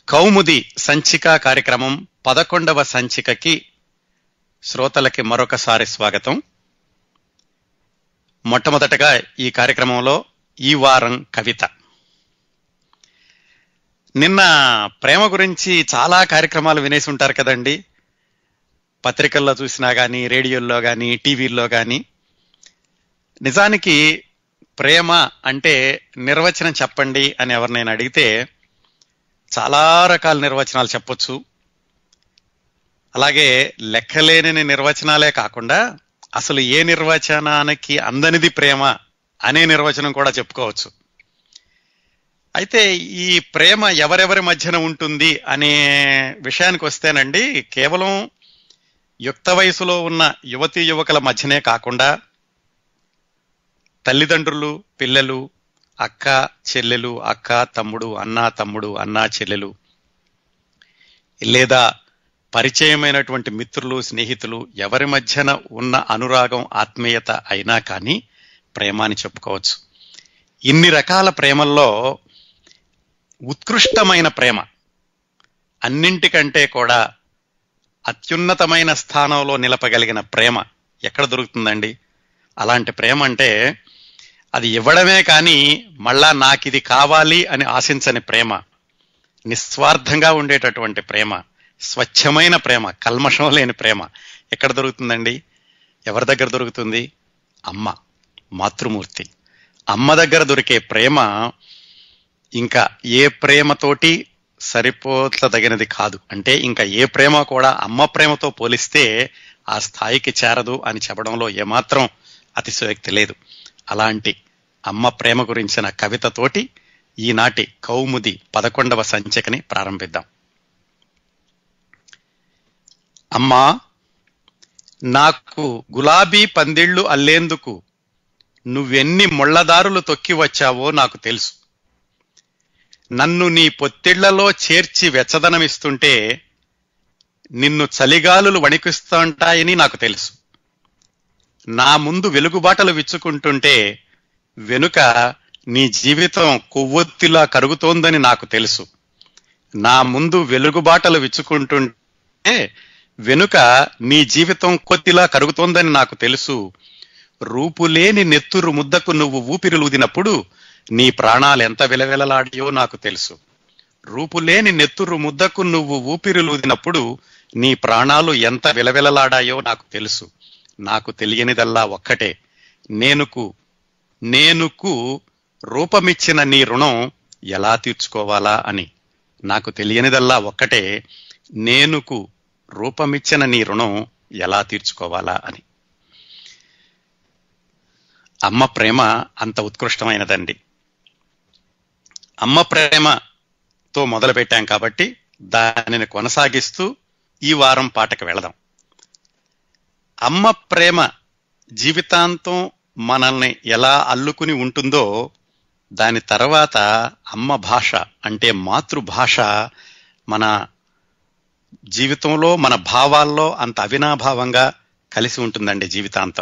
కౌముది సంచిక కార్యక్రమం పదకొండవ సంచికకి శ్రోతలకి మరొకసారి స్వాగతం మొట్టమొదటగా ఈ కార్యక్రమంలో ఈ వారం కవిత నిన్న ప్రేమ గురించి చాలా కార్యక్రమాలు వినేసి ఉంటారు కదండి పత్రికల్లో చూసినా కానీ రేడియోల్లో కానీ టీవీల్లో కానీ నిజానికి ప్రేమ అంటే నిర్వచనం చెప్పండి అని ఎవరినైనా అడిగితే చాలా రకాల నిర్వచనాలు చెప్పొచ్చు అలాగే లెక్కలేని నిర్వచనాలే కాకుండా అసలు ఏ నిర్వచనానికి అందనిది ప్రేమ అనే నిర్వచనం కూడా చెప్పుకోవచ్చు అయితే ఈ ప్రేమ ఎవరెవరి మధ్యన ఉంటుంది అనే విషయానికి వస్తేనండి కేవలం యుక్త వయసులో ఉన్న యువతీ యువకుల మధ్యనే కాకుండా తల్లిదండ్రులు పిల్లలు అక్క చెల్లెలు అక్క తమ్ముడు అన్న తమ్ముడు అన్న చెల్లెలు లేదా పరిచయమైనటువంటి మిత్రులు స్నేహితులు ఎవరి మధ్యన ఉన్న అనురాగం ఆత్మీయత అయినా కానీ ప్రేమ అని చెప్పుకోవచ్చు ఇన్ని రకాల ప్రేమల్లో ఉత్కృష్టమైన ప్రేమ అన్నింటికంటే కూడా అత్యున్నతమైన స్థానంలో నిలపగలిగిన ప్రేమ ఎక్కడ దొరుకుతుందండి అలాంటి ప్రేమ అంటే అది ఇవ్వడమే కానీ మళ్ళా నాకు ఇది కావాలి అని ఆశించని ప్రేమ నిస్వార్థంగా ఉండేటటువంటి ప్రేమ స్వచ్ఛమైన ప్రేమ కల్మషం లేని ప్రేమ ఎక్కడ దొరుకుతుందండి ఎవరి దగ్గర దొరుకుతుంది అమ్మ మాతృమూర్తి అమ్మ దగ్గర దొరికే ప్రేమ ఇంకా ఏ ప్రేమతోటి సరిపోతదగినది కాదు అంటే ఇంకా ఏ ప్రేమ కూడా అమ్మ ప్రేమతో పోలిస్తే ఆ స్థాయికి చేరదు అని చెప్పడంలో ఏమాత్రం అతిశయోక్తి లేదు అలాంటి అమ్మ ప్రేమ గురించిన కవితతోటి ఈనాటి కౌముది పదకొండవ సంచికని ప్రారంభిద్దాం అమ్మా నాకు గులాబీ పందిళ్లు అల్లేందుకు నువ్వెన్ని ముళ్లదారులు తొక్కి వచ్చావో నాకు తెలుసు నన్ను నీ పొత్తిళ్లలో చేర్చి వెచ్చదనమిస్తుంటే నిన్ను చలిగాలులు వణికిస్తుంటాయని నాకు తెలుసు నా ముందు వెలుగుబాటలు విచ్చుకుంటుంటే వెనుక నీ జీవితం కొవ్వొత్తిలా కరుగుతోందని నాకు తెలుసు నా ముందు వెలుగుబాటలు విచ్చుకుంటుంటే వెనుక నీ జీవితం కొద్దిలా కరుగుతోందని నాకు తెలుసు రూపులేని నెత్తురు ముద్దకు నువ్వు ఊపిరిలూదినప్పుడు నీ ప్రాణాలు ఎంత విలవిలలాడియో నాకు తెలుసు రూపులేని నెత్తురు ముద్దకు నువ్వు ఊపిరిలూదినప్పుడు నీ ప్రాణాలు ఎంత విలవిలలాడాయో నాకు తెలుసు నాకు తెలియనిదల్లా ఒక్కటే నేనుకు నేనుకు రూపమిచ్చిన నీ రుణం ఎలా తీర్చుకోవాలా అని నాకు తెలియనిదల్లా ఒక్కటే నేనుకు రూపమిచ్చిన నీ రుణం ఎలా తీర్చుకోవాలా అని అమ్మ ప్రేమ అంత ఉత్కృష్టమైనదండి అమ్మ ప్రేమతో మొదలు పెట్టాం కాబట్టి దానిని కొనసాగిస్తూ ఈ వారం పాటకు వెళదాం అమ్మ ప్రేమ జీవితాంతం మనల్ని ఎలా అల్లుకుని ఉంటుందో దాని తర్వాత అమ్మ భాష అంటే మాతృభాష మన జీవితంలో మన భావాల్లో అంత అవినాభావంగా కలిసి ఉంటుందండి జీవితాంతం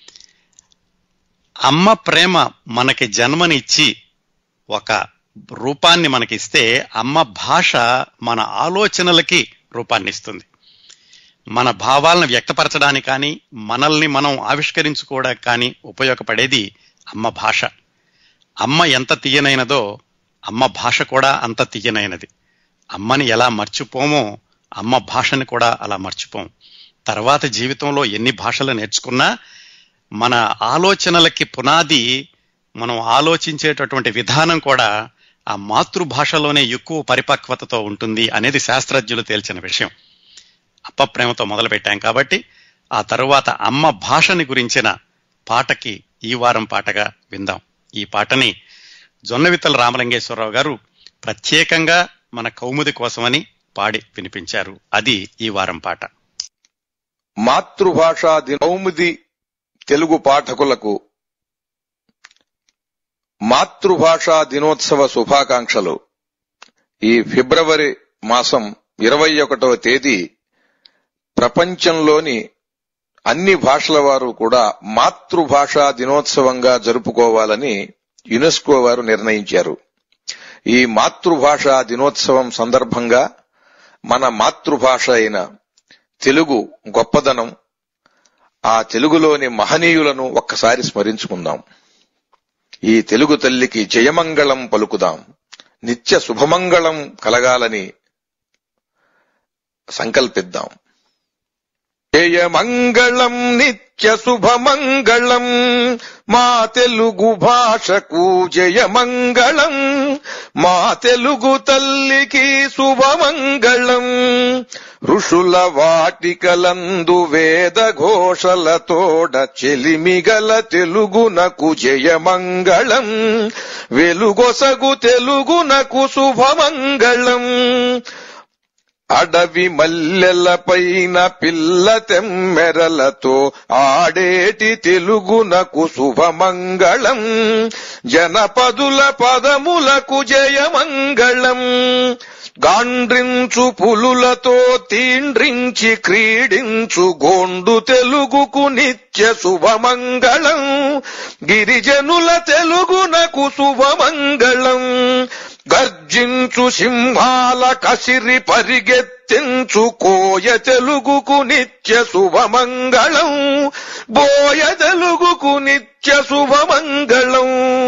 అమ్మ ప్రేమ మనకి జన్మనిచ్చి ఒక రూపాన్ని మనకిస్తే అమ్మ భాష మన ఆలోచనలకి రూపాన్ని ఇస్తుంది మన భావాలను వ్యక్తపరచడానికి కానీ మనల్ని మనం ఆవిష్కరించుకోవడానికి కానీ ఉపయోగపడేది అమ్మ భాష అమ్మ ఎంత తీయనైనదో అమ్మ భాష కూడా అంత తీయనైనది అమ్మని ఎలా మర్చిపోమో అమ్మ భాషని కూడా అలా మర్చిపోం తర్వాత జీవితంలో ఎన్ని భాషలు నేర్చుకున్నా మన ఆలోచనలకి పునాది మనం ఆలోచించేటటువంటి విధానం కూడా ఆ మాతృభాషలోనే ఎక్కువ పరిపక్వతతో ఉంటుంది అనేది శాస్త్రజ్ఞులు తేల్చిన విషయం అప్ప ప్రేమతో మొదలు పెట్టాం కాబట్టి ఆ తరువాత అమ్మ భాషని గురించిన పాటకి ఈ వారం పాటగా విందాం ఈ పాటని జొన్నవిత్తల రామలింగేశ్వరరావు గారు ప్రత్యేకంగా మన కౌముది కోసమని పాడి వినిపించారు అది ఈ వారం పాట మాతృభాషా దినౌముది తెలుగు పాఠకులకు మాతృభాషా దినోత్సవ శుభాకాంక్షలు ఈ ఫిబ్రవరి మాసం ఇరవై ఒకటవ తేదీ ప్రపంచంలోని అన్ని భాషల వారు కూడా మాతృభాషా దినోత్సవంగా జరుపుకోవాలని యునెస్కో వారు నిర్ణయించారు ఈ మాతృభాషా దినోత్సవం సందర్భంగా మన మాతృభాష అయిన తెలుగు గొప్పదనం ఆ తెలుగులోని మహనీయులను ఒక్కసారి స్మరించుకుందాం ఈ తెలుగు తల్లికి జయమంగళం పలుకుదాం నిత్య శుభమంగళం కలగాలని సంకల్పిద్దాం జయమంగళం నిత్య శుభమంగళం మా తెలుగు భాషకు జయమంగళం మా తెలుగు తల్లికి శుభమంగళం ఋషుల వాటికలందు వేద ఘోషలతోడ చెలిమిగల తెలుగునకు జయమంగళం వెలుగొసగు తెలుగునకు శుభమంగళం అడవి మల్లెల పైన పిల్ల తెమ్మెరలతో ఆడేటి తెలుగునకు శుభమంగళం జనపదుల పదములకు జయమంగళం గాండ్రించు పులులతో తీండ్రించి క్రీడించు గోండు తెలుగుకు నిత్య శుభమంగళం గిరిజనుల తెలుగునకు శుభమంగళం గర్జించు సింహాల కసిరి పరిగెత్తించు కోయ తెలుగుకు నిత్య శుభమంగళం బోయ తెలుగుకు నిత్య శుభమంగళం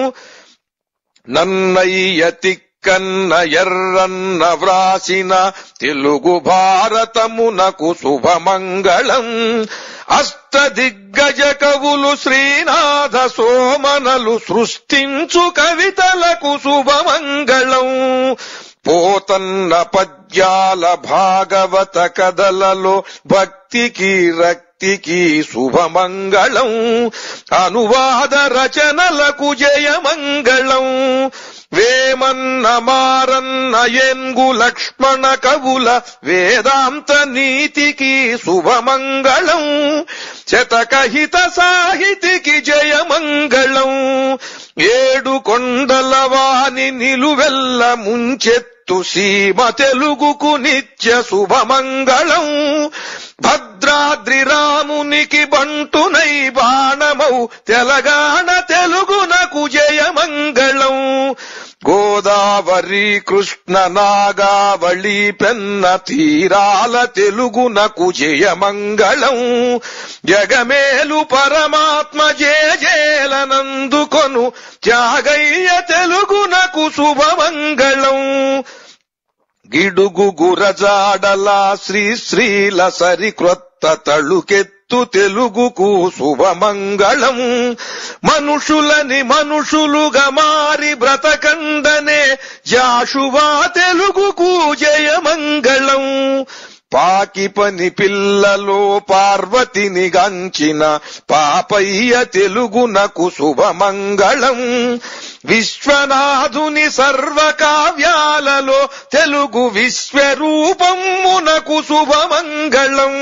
నన్నయ్య తిక్కన్న ఎర్రన్న వ్రాసిన తెలుగు భారతమునకు శుభమంగళం అష్ట దిగ్గజ కవులు శ్రీనాథ సోమనలు సృష్టించు కవితలకు శుభమంగళం పోతన్న పద్యాల భాగవత కథలలో భక్తికి రక్తికి శుభమంగళం అనువాద రచనలకు జయమంగళం వేమన్న మారన్న ఎంగు లక్ష్మణ కవుల వేదాంత నీతికి శుభమంగళం శతకహిత సాహితికి జయమంగళం ఏడు కొండల వాని నిలువెల్ల ముంచెత్తు సీమ తెలుగుకు నిత్య శుభమంగళం భద్రాద్రి రామునికి బంటునై బాణమౌ తెలంగాణ తెలుగునకు జయమంగళం గోదావరి కృష్ణ నాగావళి పెన్న తీరాల తెలుగునకు జయమంగళం జగమేలు పరమాత్మ జేజేలనందుకొను త్యాగయ్య తెలుగునకు శుభమంగళం గిడుగు గురజాడల శ్రీ శ్రీల సరిక్రొత్త తళుకెత్తు తెలుగుకు శుభమంగళం మనుషులని మనుషులుగా మారి బ్రతకండనే జాషువా తెలుగుకు జయమంగళం పాకి పని పిల్లలో పార్వతిని గంచిన పాపయ్య తెలుగునకు శుభమంగళం విశ్వనాథుని సర్వకావ్యాలలో తెలుగు విశ్వరూపమునకు శుభమంగళం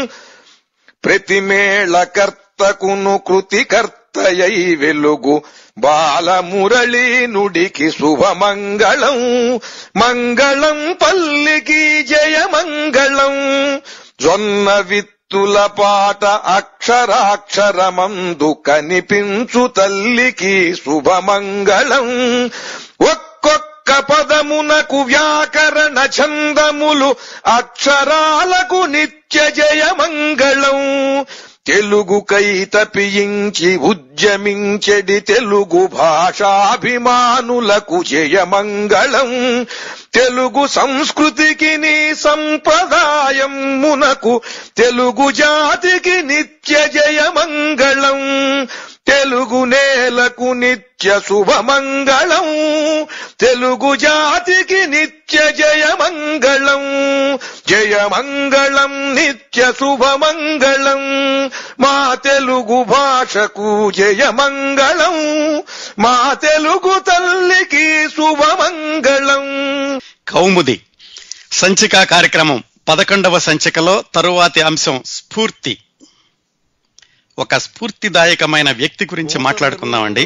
ప్రతిమేళకర్తకును కృతికర్తయై వెలుగు బాలమురళి నుడికి శుభమంగళం మంగళం పల్లికి జయమంగళం జొన్న విత్తుల పాట అక్షరాక్షరమందు కనిపించు తల్లికి శుభమంగళం ఒక్కొక్క పదమునకు వ్యాకరణ ఛందములు అక్షరాలకు నిత్య జయమంగళం తెలుగుకై తపించి ఉద్యమించెడి తెలుగు భాషాభిమానులకు జయమంగళం తెలుగు సంస్కృతికి నీ సంప్రదాయం మునకు తెలుగు జాతికి నిత్య జయమంగళం తెలుగు నేలకు నిత్య శుభమంగళం తెలుగు జాతికి నిత్య జయమంగళం జయమంగళం నిత్య శుభమంగళం మా తెలుగు భాషకు జయమంగళం మా తెలుగు తల్లికి శుభమంగళం కౌముది సంచిక కార్యక్రమం పదకొండవ సంచికలో తరువాతి అంశం స్ఫూర్తి ఒక స్ఫూర్తిదాయకమైన వ్యక్తి గురించి మాట్లాడుకుందామండి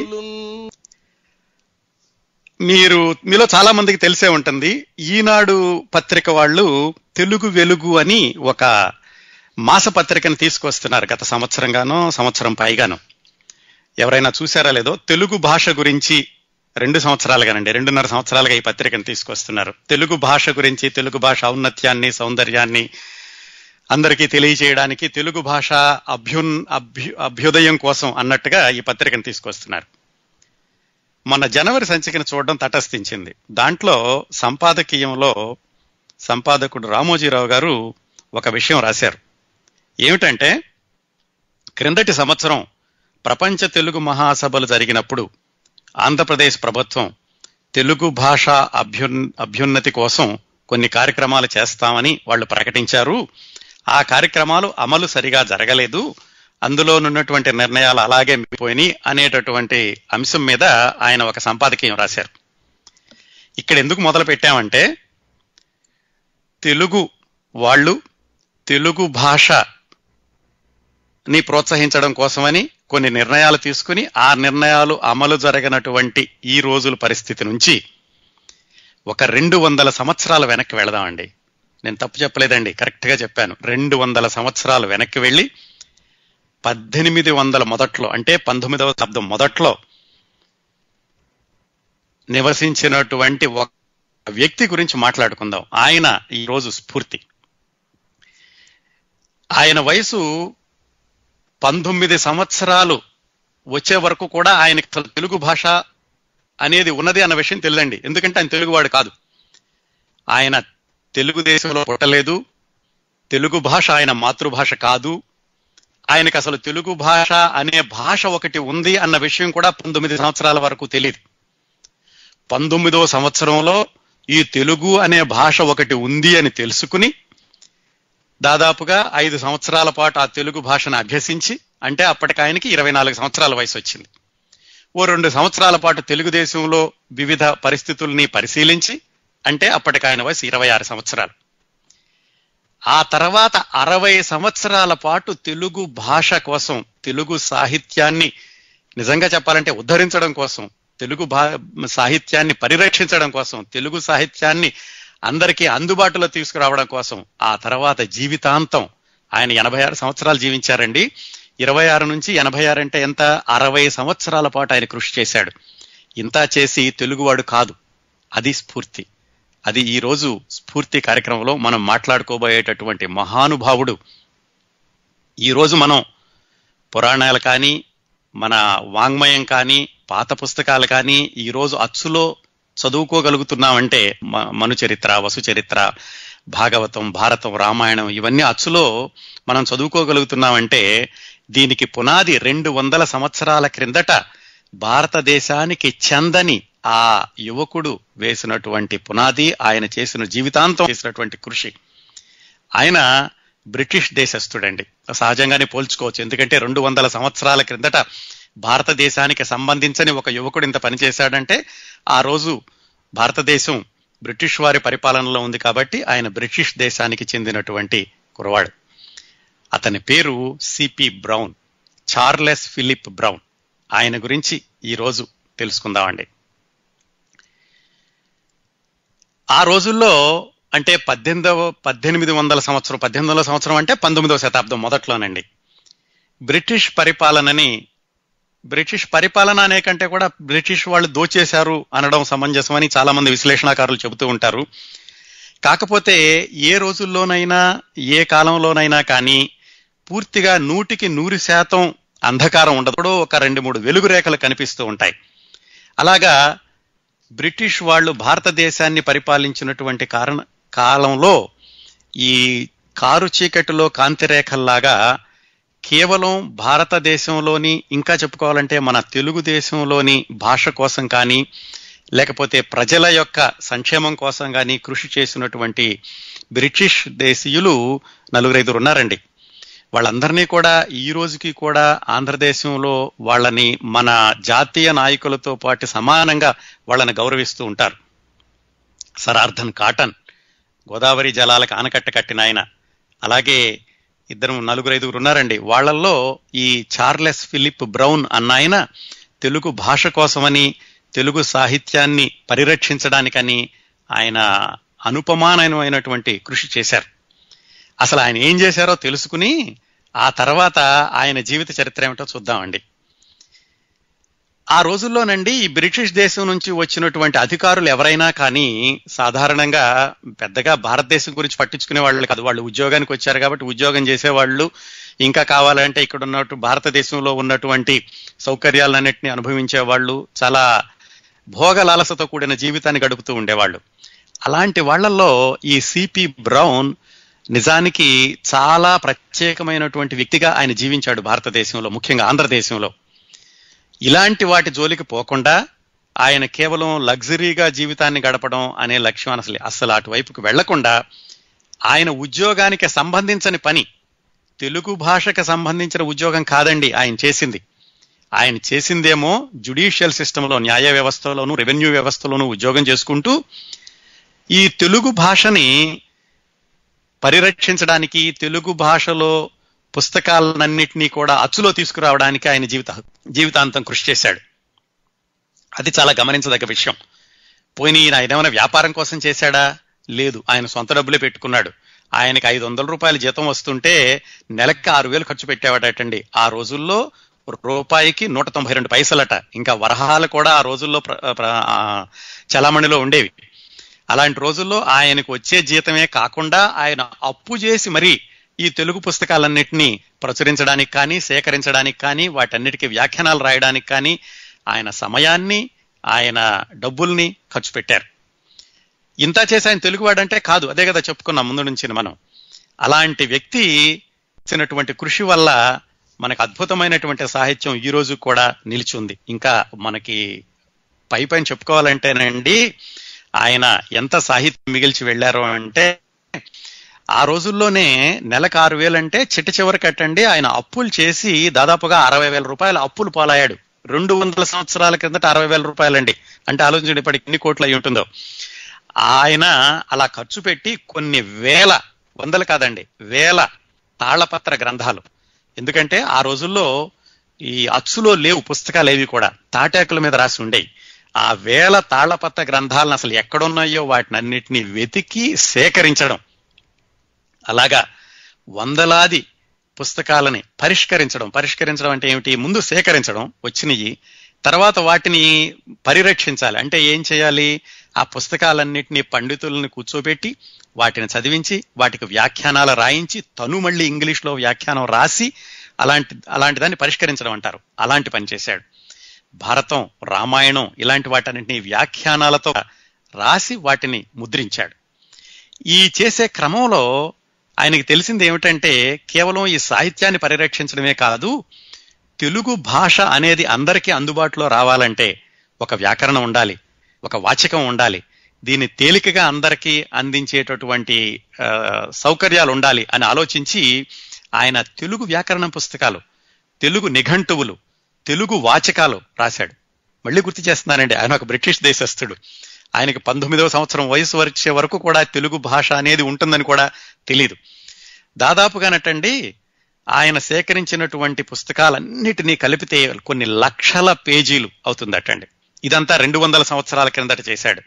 మీరు మీలో చాలా మందికి తెలిసే ఉంటుంది ఈనాడు పత్రిక వాళ్ళు తెలుగు వెలుగు అని ఒక మాస పత్రికను తీసుకొస్తున్నారు గత సంవత్సరంగానో సంవత్సరం పైగాను ఎవరైనా చూసారా లేదో తెలుగు భాష గురించి రెండు సంవత్సరాలుగానండి రెండున్నర సంవత్సరాలుగా ఈ పత్రికను తీసుకొస్తున్నారు తెలుగు భాష గురించి తెలుగు భాష ఔన్నత్యాన్ని సౌందర్యాన్ని అందరికీ తెలియజేయడానికి తెలుగు భాష అభ్యున్ అభ్యు అభ్యుదయం కోసం అన్నట్టుగా ఈ పత్రికను తీసుకొస్తున్నారు మన జనవరి సంచికను చూడడం తటస్థించింది దాంట్లో సంపాదకీయంలో సంపాదకుడు రామోజీరావు గారు ఒక విషయం రాశారు ఏమిటంటే క్రిందటి సంవత్సరం ప్రపంచ తెలుగు మహాసభలు జరిగినప్పుడు ఆంధ్రప్రదేశ్ ప్రభుత్వం తెలుగు భాష అభ్యున్ అభ్యున్నతి కోసం కొన్ని కార్యక్రమాలు చేస్తామని వాళ్ళు ప్రకటించారు ఆ కార్యక్రమాలు అమలు సరిగా జరగలేదు అందులో ఉన్నటువంటి నిర్ణయాలు అలాగే మిగిలిపోయినాయి అనేటటువంటి అంశం మీద ఆయన ఒక సంపాదకీయం రాశారు ఇక్కడ ఎందుకు మొదలు పెట్టామంటే తెలుగు వాళ్ళు తెలుగు భాష ని ప్రోత్సహించడం కోసమని కొన్ని నిర్ణయాలు తీసుకుని ఆ నిర్ణయాలు అమలు జరగనటువంటి ఈ రోజుల పరిస్థితి నుంచి ఒక రెండు వందల సంవత్సరాల వెనక్కి వెళదామండి నేను తప్పు చెప్పలేదండి కరెక్ట్ గా చెప్పాను రెండు వందల సంవత్సరాలు వెనక్కి వెళ్ళి పద్దెనిమిది వందల మొదట్లో అంటే పంతొమ్మిదవ శతాబ్దం మొదట్లో నివసించినటువంటి ఒక వ్యక్తి గురించి మాట్లాడుకుందాం ఆయన ఈ రోజు స్ఫూర్తి ఆయన వయసు పంతొమ్మిది సంవత్సరాలు వచ్చే వరకు కూడా ఆయనకి అసలు తెలుగు భాష అనేది ఉన్నది అన్న విషయం తెలియదండి ఎందుకంటే ఆయన తెలుగువాడు కాదు ఆయన తెలుగుదేశంలో పుట్టలేదు తెలుగు భాష ఆయన మాతృభాష కాదు ఆయనకు అసలు తెలుగు భాష అనే భాష ఒకటి ఉంది అన్న విషయం కూడా పంతొమ్మిది సంవత్సరాల వరకు తెలియదు పంతొమ్మిదో సంవత్సరంలో ఈ తెలుగు అనే భాష ఒకటి ఉంది అని తెలుసుకుని దాదాపుగా ఐదు సంవత్సరాల పాటు ఆ తెలుగు భాషను అభ్యసించి అంటే అప్పటికి ఆయనకి ఇరవై నాలుగు సంవత్సరాల వయసు వచ్చింది ఓ రెండు సంవత్సరాల పాటు తెలుగుదేశంలో వివిధ పరిస్థితుల్ని పరిశీలించి అంటే అప్పటికి ఆయన వయసు ఇరవై ఆరు సంవత్సరాలు ఆ తర్వాత అరవై సంవత్సరాల పాటు తెలుగు భాష కోసం తెలుగు సాహిత్యాన్ని నిజంగా చెప్పాలంటే ఉద్ధరించడం కోసం తెలుగు భా సాహిత్యాన్ని పరిరక్షించడం కోసం తెలుగు సాహిత్యాన్ని అందరికీ అందుబాటులో తీసుకురావడం కోసం ఆ తర్వాత జీవితాంతం ఆయన ఎనభై ఆరు సంవత్సరాలు జీవించారండి ఇరవై ఆరు నుంచి ఎనభై ఆరు అంటే ఎంత అరవై సంవత్సరాల పాటు ఆయన కృషి చేశాడు ఇంత చేసి తెలుగువాడు కాదు అది స్ఫూర్తి అది ఈ రోజు స్ఫూర్తి కార్యక్రమంలో మనం మాట్లాడుకోబోయేటటువంటి మహానుభావుడు ఈ రోజు మనం పురాణాలు కానీ మన వాంగ్మయం కానీ పాత పుస్తకాలు కానీ ఈ రోజు అచ్చులో చదువుకోగలుగుతున్నామంటే మ- మను చరిత్ర వసు చరిత్ర భాగవతం భారతం రామాయణం ఇవన్నీ అచ్చులో మనం చదువుకోగలుగుతున్నామంటే దీనికి పునాది రెండు వందల సంవత్సరాల క్రిందట భారతదేశానికి చెందని ఆ యువకుడు వేసినటువంటి పునాది ఆయన చేసిన జీవితాంతం చేసినటువంటి కృషి ఆయన బ్రిటిష్ దేశస్థుడండి సహజంగానే పోల్చుకోవచ్చు ఎందుకంటే రెండు వందల సంవత్సరాల క్రిందట భారతదేశానికి సంబంధించని ఒక యువకుడు ఇంత పనిచేశాడంటే ఆ రోజు భారతదేశం బ్రిటిష్ వారి పరిపాలనలో ఉంది కాబట్టి ఆయన బ్రిటిష్ దేశానికి చెందినటువంటి కురవాడు అతని పేరు CP Brown Charles Philip Brown ఆయన గురించి ఈ రోజు తెలుసుకుందామండి ఆ రోజుల్లో అంటే పద్దెనిమిదవ పద్దెనిమిది వందల సంవత్సరం పద్దెనిమిది వందల సంవత్సరం అంటే పంతొమ్మిదవ శతాబ్దం మొదట్లోనండి బ్రిటిష్ పరిపాలనని బ్రిటిష్ పరిపాలన అనే కంటే కూడా బ్రిటిష్ వాళ్ళు దోచేశారు అనడం సమంజసమని చాలా మంది విశ్లేషణాకారులు చెబుతూ ఉంటారు కాకపోతే ఏ రోజుల్లోనైనా ఏ కాలంలోనైనా కానీ పూర్తిగా నూటికి నూరు శాతం అంధకారం ఉండదు ఎప్పుడో ఒక రెండు మూడు వెలుగు రేఖలు కనిపిస్తూ ఉంటాయి అలాగా బ్రిటిష్ వాళ్ళు భారతదేశాన్ని పరిపాలించినటువంటి కారణ కాలంలో ఈ కారు చీకటిలో కాంతి రేఖల్లాగా కేవలం భారతదేశంలోని ఇంకా చెప్పుకోవాలంటే మన తెలుగుదేశంలోని భాష కోసం కానీ లేకపోతే ప్రజల యొక్క సంక్షేమం కోసం కానీ కృషి చేసినటువంటి బ్రిటిష్ దేశీయులు నలుగురైదురు ఉన్నారండి వాళ్ళందరినీ కూడా ఈ రోజుకి కూడా ఆంధ్రదేశంలో వాళ్ళని మన జాతీయ నాయకులతో పాటు సమానంగా వాళ్ళని గౌరవిస్తూ ఉంటారు సర్ ఆర్థన్ కాటన్ గోదావరి జలాలకు ఆనకట్ట కట్టిన ఆయన అలాగే ఇద్దరు నలుగురు ఐదుగురు ఉన్నారండి వాళ్ళల్లో ఈ చార్లెస్ ఫిలిప్ బ్రౌన్ అన్న ఆయన తెలుగు భాష కోసమని తెలుగు సాహిత్యాన్ని పరిరక్షించడానికని ఆయన అనుపమానమైనటువంటి కృషి చేశారు అసలు ఆయన ఏం చేశారో తెలుసుకుని ఆ తర్వాత ఆయన జీవిత చరిత్ర ఏమిటో చూద్దామండి ఆ రోజుల్లోనండి ఈ బ్రిటిష్ దేశం నుంచి వచ్చినటువంటి అధికారులు ఎవరైనా కానీ సాధారణంగా పెద్దగా భారతదేశం గురించి పట్టించుకునే వాళ్ళు కాదు వాళ్ళు ఉద్యోగానికి వచ్చారు కాబట్టి ఉద్యోగం చేసేవాళ్ళు ఇంకా కావాలంటే ఇక్కడ ఉన్నట్టు భారతదేశంలో ఉన్నటువంటి సౌకర్యాలన్నింటినీ అనుభవించే వాళ్ళు చాలా భోగ లాలసతో కూడిన జీవితాన్ని గడుపుతూ ఉండేవాళ్ళు అలాంటి వాళ్ళల్లో ఈ సిపి బ్రౌన్ నిజానికి చాలా ప్రత్యేకమైనటువంటి వ్యక్తిగా ఆయన జీవించాడు భారతదేశంలో ముఖ్యంగా ఆంధ్రదేశంలో ఇలాంటి వాటి జోలికి పోకుండా ఆయన కేవలం లగ్జరీగా జీవితాన్ని గడపడం అనే లక్ష్యం అసలు అసలు అటువైపుకు వెళ్లకుండా ఆయన ఉద్యోగానికి సంబంధించని పని తెలుగు భాషకు సంబంధించిన ఉద్యోగం కాదండి ఆయన చేసింది ఆయన చేసిందేమో జుడిషియల్ సిస్టంలో న్యాయ వ్యవస్థలోను రెవెన్యూ వ్యవస్థలోను ఉద్యోగం చేసుకుంటూ ఈ తెలుగు భాషని పరిరక్షించడానికి తెలుగు భాషలో పుస్తకాలన్నింటినీ కూడా అచ్చులో తీసుకురావడానికి ఆయన జీవిత జీవితాంతం కృషి చేశాడు అది చాలా గమనించదగ్గ విషయం పోయిన ఈయన ఆయన ఏమైనా వ్యాపారం కోసం చేశాడా లేదు ఆయన సొంత డబ్బులే పెట్టుకున్నాడు ఆయనకి ఐదు వందల రూపాయల జీతం వస్తుంటే నెలకి ఆరు వేలు ఖర్చు పెట్టేవాడటండి ఆ రోజుల్లో రూపాయికి నూట తొంభై రెండు పైసలట ఇంకా వరహాలు కూడా ఆ రోజుల్లో ప్ర- ప్ర- ఆ, చలామణిలో ఉండేవి అలాంటి రోజుల్లో ఆయనకు వచ్చే జీతమే కాకుండా ఆయన అప్పు చేసి మరీ ఈ తెలుగు పుస్తకాలన్నింటినీ ప్రచురించడానికి కానీ సేకరించడానికి కానీ వాటన్నిటికీ వ్యాఖ్యానాలు రాయడానికి కానీ ఆయన సమయాన్ని ఆయన డబ్బుల్ని ఖర్చు పెట్టారు ఇంత చేసి ఆయన తెలుగువాడంటే కాదు అదే కదా చెప్పుకున్నాం ముందు నుంచి మనం అలాంటి వ్యక్తి ఇచ్చినటువంటి కృషి వల్ల మనకు అద్భుతమైనటువంటి సాహిత్యం ఈ రోజు కూడా నిలిచి ఉంది ఇంకా మనకి పై పైన చెప్పుకోవాలంటేనండి ఆయన ఎంత సాహిత్యం మిగిల్చి వెళ్ళారు అంటే ఆ రోజుల్లోనే నెలకు ఆరు వేలు అంటే చిట్ట చివరి కట్టండి ఆయన అప్పులు చేసి దాదాపుగా అరవై వేల రూపాయల అప్పులు పాలయ్యాడు రెండు వందల సంవత్సరాల కిందట అరవై వేల రూపాయలండి అంటే ఆలోచించండి ఇప్పటికి ఎన్ని కోట్లు అయి ఉంటుందో ఆయన అలా ఖర్చు పెట్టి కొన్ని వేల వందలు కాదండి వేల తాళపత్ర గ్రంథాలు ఎందుకంటే ఆ రోజుల్లో ఈ అచ్చులో లేవు పుస్తకాలు ఏవి కూడా తాటాకుల మీద రాసి ఉండేవి ఆ వేల తాళపత్ర గ్రంథాలను అసలు ఎక్కడున్నాయో వాటిని అన్నిటినీ వెతికి సేకరించడం అలాగా వందలాది పుస్తకాలని పరిష్కరించడం పరిష్కరించడం అంటే ఏమిటి ముందు సేకరించడం వచ్చినవి తర్వాత వాటిని పరిరక్షించాలి అంటే ఏం చేయాలి ఆ పుస్తకాలన్నింటినీ పండితులను కూర్చోబెట్టి వాటిని చదివించి వాటికి వ్యాఖ్యానాలు రాయించి తను మళ్ళీ ఇంగ్లీష్లో వ్యాఖ్యానం రాసి అలాంటి అలాంటి దాన్ని పరిష్కరించడం అంటారు అలాంటి పని చేశాడు భారతం రామాయణం ఇలాంటి వాటన్నింటినీ వ్యాఖ్యానాలతో రాసి వాటిని ముద్రించాడు ఈ చేసే క్రమంలో ఆయనకి తెలిసింది ఏమిటంటే కేవలం ఈ సాహిత్యాన్ని పరిరక్షించడమే కాదు తెలుగు భాష అనేది అందరికీ అందుబాటులో రావాలంటే ఒక వ్యాకరణం ఉండాలి ఒక వాచకం ఉండాలి దీన్ని తేలికగా అందరికీ అందించేటటువంటి ఆ, సౌకర్యాలు ఉండాలి అని ఆలోచించి ఆయన తెలుగు వ్యాకరణం పుస్తకాలు తెలుగు నిఘంటువులు తెలుగు వాచకాలు రాశాడు మళ్ళీ గుర్తు చేస్తున్నానండి ఆయన ఒక బ్రిటిష్ దేశస్థుడు ఆయనకి పంతొమ్మిదవ సంవత్సరం వయసు వచ్చే వరకు కూడా తెలుగు భాష అనేది ఉంటుందని కూడా తెలియదు దాదాపుగానటండి ఆయన సేకరించినటువంటి పుస్తకాలన్నిటినీ కలిపితే కొన్ని లక్షల పేజీలు అవుతుందటండి ఇదంతా రెండు వందల సంవత్సరాల కిందట చేశాడు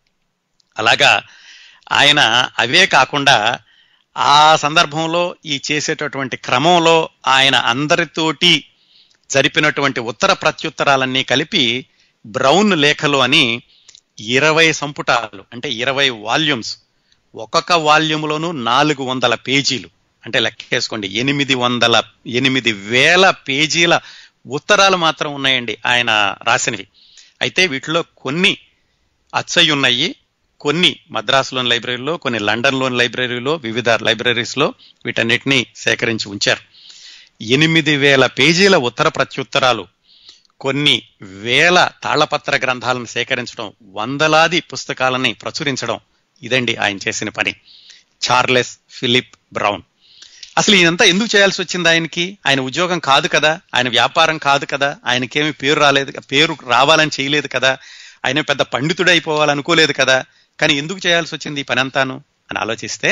అలాగా ఆయన అవే కాకుండా ఆ సందర్భంలో ఈ చేసేటటువంటి క్రమంలో ఆయన అందరితోటి జరిపినటువంటి ఉత్తర ప్రత్యుత్తరాలన్నీ కలిపి బ్రౌన్ లేఖలు అని ఇరవై సంపుటాలు అంటే ఇరవై వాల్యూమ్స్ ఒక్కొక్క వాల్యూమ్లోనూ నాలుగు వందల పేజీలు అంటే లెక్కేసుకోండి ఎనిమిది వందల ఎనిమిది వేల పేజీల ఉత్తరాలు మాత్రం ఉన్నాయండి ఆయన రాసినవి అయితే వీటిలో కొన్ని అచ్చయి ఉన్నాయి కొన్ని మద్రాసులోని లైబ్రరీలో కొన్ని లండన్లోని లైబ్రరీలో వివిధ లైబ్రరీస్లో వీటన్నిటినీ సేకరించి ఉంచారు ఎనిమిది వేల పేజీల ఉత్తర ప్రత్యుత్తరాలు కొన్ని వేల తాళపత్ర గ్రంథాలను సేకరించడం వందలాది పుస్తకాలని ప్రచురించడం ఇదండి ఆయన చేసిన పని చార్లెస్ ఫిలిప్ బ్రౌన్ అసలు ఇదంతా ఎందుకు చేయాల్సి వచ్చింది ఆయనకి ఆయన ఉద్యోగం కాదు కదా ఆయన వ్యాపారం కాదు కదా ఆయనకేమి పేరు రాలేదు పేరు రావాలని చేయలేదు కదా ఆయన పెద్ద పండితుడు అయిపోవాలనుకోలేదు కదా కానీ ఎందుకు చేయాల్సి వచ్చింది ఈ పని అంతాను అని ఆలోచిస్తే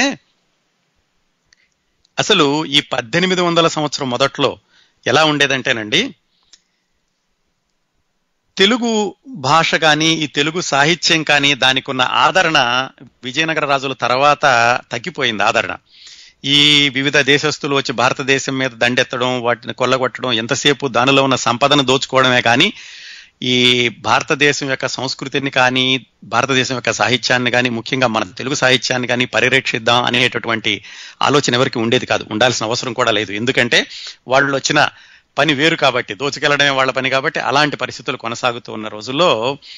అసలు ఈ పద్దెనిమిది వందల సంవత్సరం మొదట్లో ఎలా ఉండేదంటేనండి తెలుగు భాష కానీ ఈ తెలుగు సాహిత్యం కానీ దానికి ఉన్న ఆదరణ విజయనగర రాజుల తర్వాత తగ్గిపోయింది ఆదరణ ఈ వివిధ దేశస్తులు వచ్చి భారతదేశం మీద దండెత్తడం వాటిని కొల్లగొట్టడం ఎంతసేపు దానిలో ఉన్న సంపదను దోచుకోవడమే కానీ ఈ భారతదేశం యొక్క సంస్కృతిని కానీ భారతదేశం యొక్క సాహిత్యాన్ని కానీ ముఖ్యంగా మన తెలుగు సాహిత్యాన్ని కానీ పరిరక్షిద్దాం అనేటటువంటి ఆలోచన ఎవరికి ఉండేది కాదు ఉండాల్సిన అవసరం కూడా లేదు ఎందుకంటే వాళ్ళు వచ్చిన పని వేరు కాబట్టి దోచుకెళ్లడమే వాళ్ళ పని కాబట్టి అలాంటి పరిస్థితులు కొనసాగుతూ ఉన్న రోజుల్లో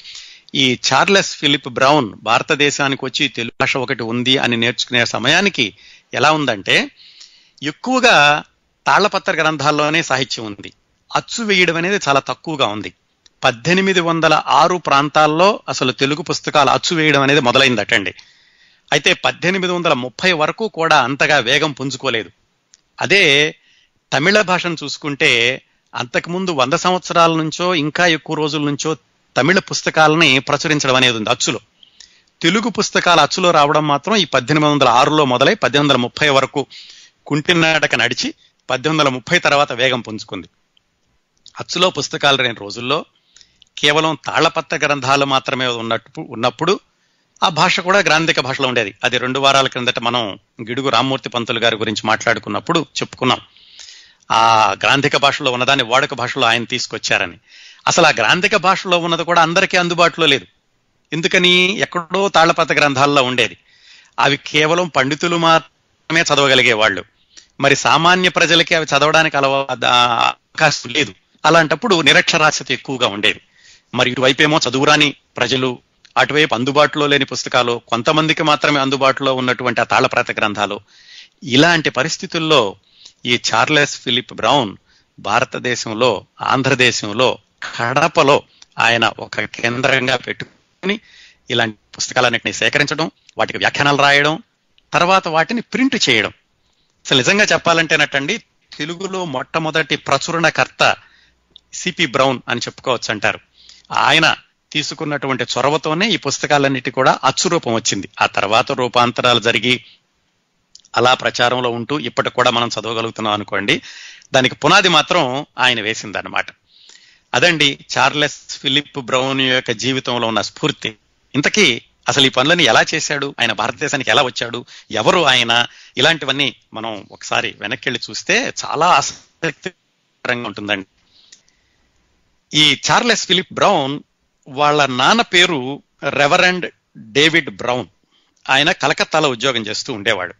ఈ చార్లెస్ ఫిలిప్ బ్రౌన్ భారతదేశానికి వచ్చి తెలుగు భాష ఒకటి ఉంది అని నేర్చుకునే సమయానికి ఎలా ఉందంటే ఎక్కువగా తాళ్లపత్ర గ్రంథాల్లోనే సాహిత్యం ఉంది అచ్చు వేయడం అనేది చాలా తక్కువగా ఉంది పద్దెనిమిది వందల ఆరు ప్రాంతాల్లో అసలు తెలుగు పుస్తకాలు అచ్చు వేయడం అనేది మొదలైందటండి అయితే పద్దెనిమిది వందల ముప్పై వరకు కూడా అంతగా వేగం పుంజుకోలేదు అదే తమిళ భాషను చూసుకుంటే అంతకుముందు వంద సంవత్సరాల నుంచో ఇంకా ఎక్కువ రోజుల నుంచో తమిళ పుస్తకాలని ప్రచురించడం అనేది ఉంది అచ్చులో తెలుగు పుస్తకాల అచ్చులో రావడం మాత్రం ఈ పద్దెనిమిది వందల ఆరులో మొదలై పద్దెనిమిది వందల ముప్పై వరకు కుంటినాటక నడిచి పద్దెనిమిది వందల ముప్పై తర్వాత వేగం పుంజుకుంది అచ్చులో పుస్తకాలు లేని రోజుల్లో కేవలం తాళపత్ర గ్రంథాలు మాత్రమే ఉన్నట్టు ఉన్నప్పుడు ఆ భాష కూడా గ్రాంధిక భాషలో ఉండేది అది రెండు వారాల క్రిందట మనం గిడుగు రామ్మూర్తి పంతులు గారి గురించి మాట్లాడుకున్నప్పుడు చెప్పుకున్నాం ఆ గ్రాంధిక భాషలో ఉన్నదాన్ని వాడుక భాషలో ఆయన తీసుకొచ్చారని అసలు ఆ గ్రాంధిక భాషలో ఉన్నది కూడా అందరికీ అందుబాటులో లేదు ఎందుకని ఎక్కడో తాళ్లపత్ర గ్రంథాల్లో ఉండేది అవి కేవలం పండితులు మాత్రమే చదవగలిగే వాళ్ళు మరి సామాన్య ప్రజలకి అవి చదవడానికి అలవా అవకాశం లేదు అలాంటప్పుడు నిరక్షరాస్యత ఎక్కువగా ఉండేది మరి ఇటువైపేమో చదువురాని ప్రజలు అటువైపు అందుబాటులో లేని పుస్తకాలు కొంతమందికి మాత్రమే అందుబాటులో ఉన్నటువంటి ఆ తాళప్రాత గ్రంథాలు ఇలాంటి పరిస్థితుల్లో ఈ చార్లెస్ ఫిలిప్ బ్రౌన్ భారతదేశంలో ఆంధ్రదేశంలో కడపలో ఆయన ఒక కేంద్రంగా పెట్టుకుని ఇలాంటి పుస్తకాలన్నింటినీ సేకరించడం వాటికి వ్యాఖ్యానాలు రాయడం తర్వాత వాటిని ప్రింట్ చేయడం అసలు నిజంగా చెప్పాలంటేనటండి తెలుగులో మొట్టమొదటి ప్రచురణకర్త సిపి బ్రౌన్ అని చెప్పుకోవచ్చు అంటారు ఆయన తీసుకున్నటువంటి చొరవతోనే ఈ పుస్తకాలన్నిటి కూడా అచ్చురూపం వచ్చింది ఆ తర్వాత రూపాంతరాలు జరిగి అలా ప్రచారంలో ఉంటూ ఇప్పటికి కూడా మనం చదవగలుగుతున్నాం అనుకోండి దానికి పునాది మాత్రం ఆయన వేసిందనమాట అదండి చార్లెస్ ఫిలిప్ బ్రౌన్ యొక్క జీవితంలో ఉన్న స్ఫూర్తి ఇంతకీ అసలు ఈ పనులని ఎలా చేశాడు ఆయన భారతదేశానికి ఎలా వచ్చాడు ఎవరు ఆయన ఇలాంటివన్నీ మనం ఒకసారి వెనక్కి వెళ్ళి చూస్తే చాలా ఆసక్తికరంగా ఉంటుందండి ఈ చార్లెస్ ఫిలిప్ బ్రౌన్ వాళ్ళ నాన్న పేరు రెవరెండ్ డేవిడ్ బ్రౌన్ ఆయన కలకత్తాలో ఉద్యోగం చేస్తూ ఉండేవాడు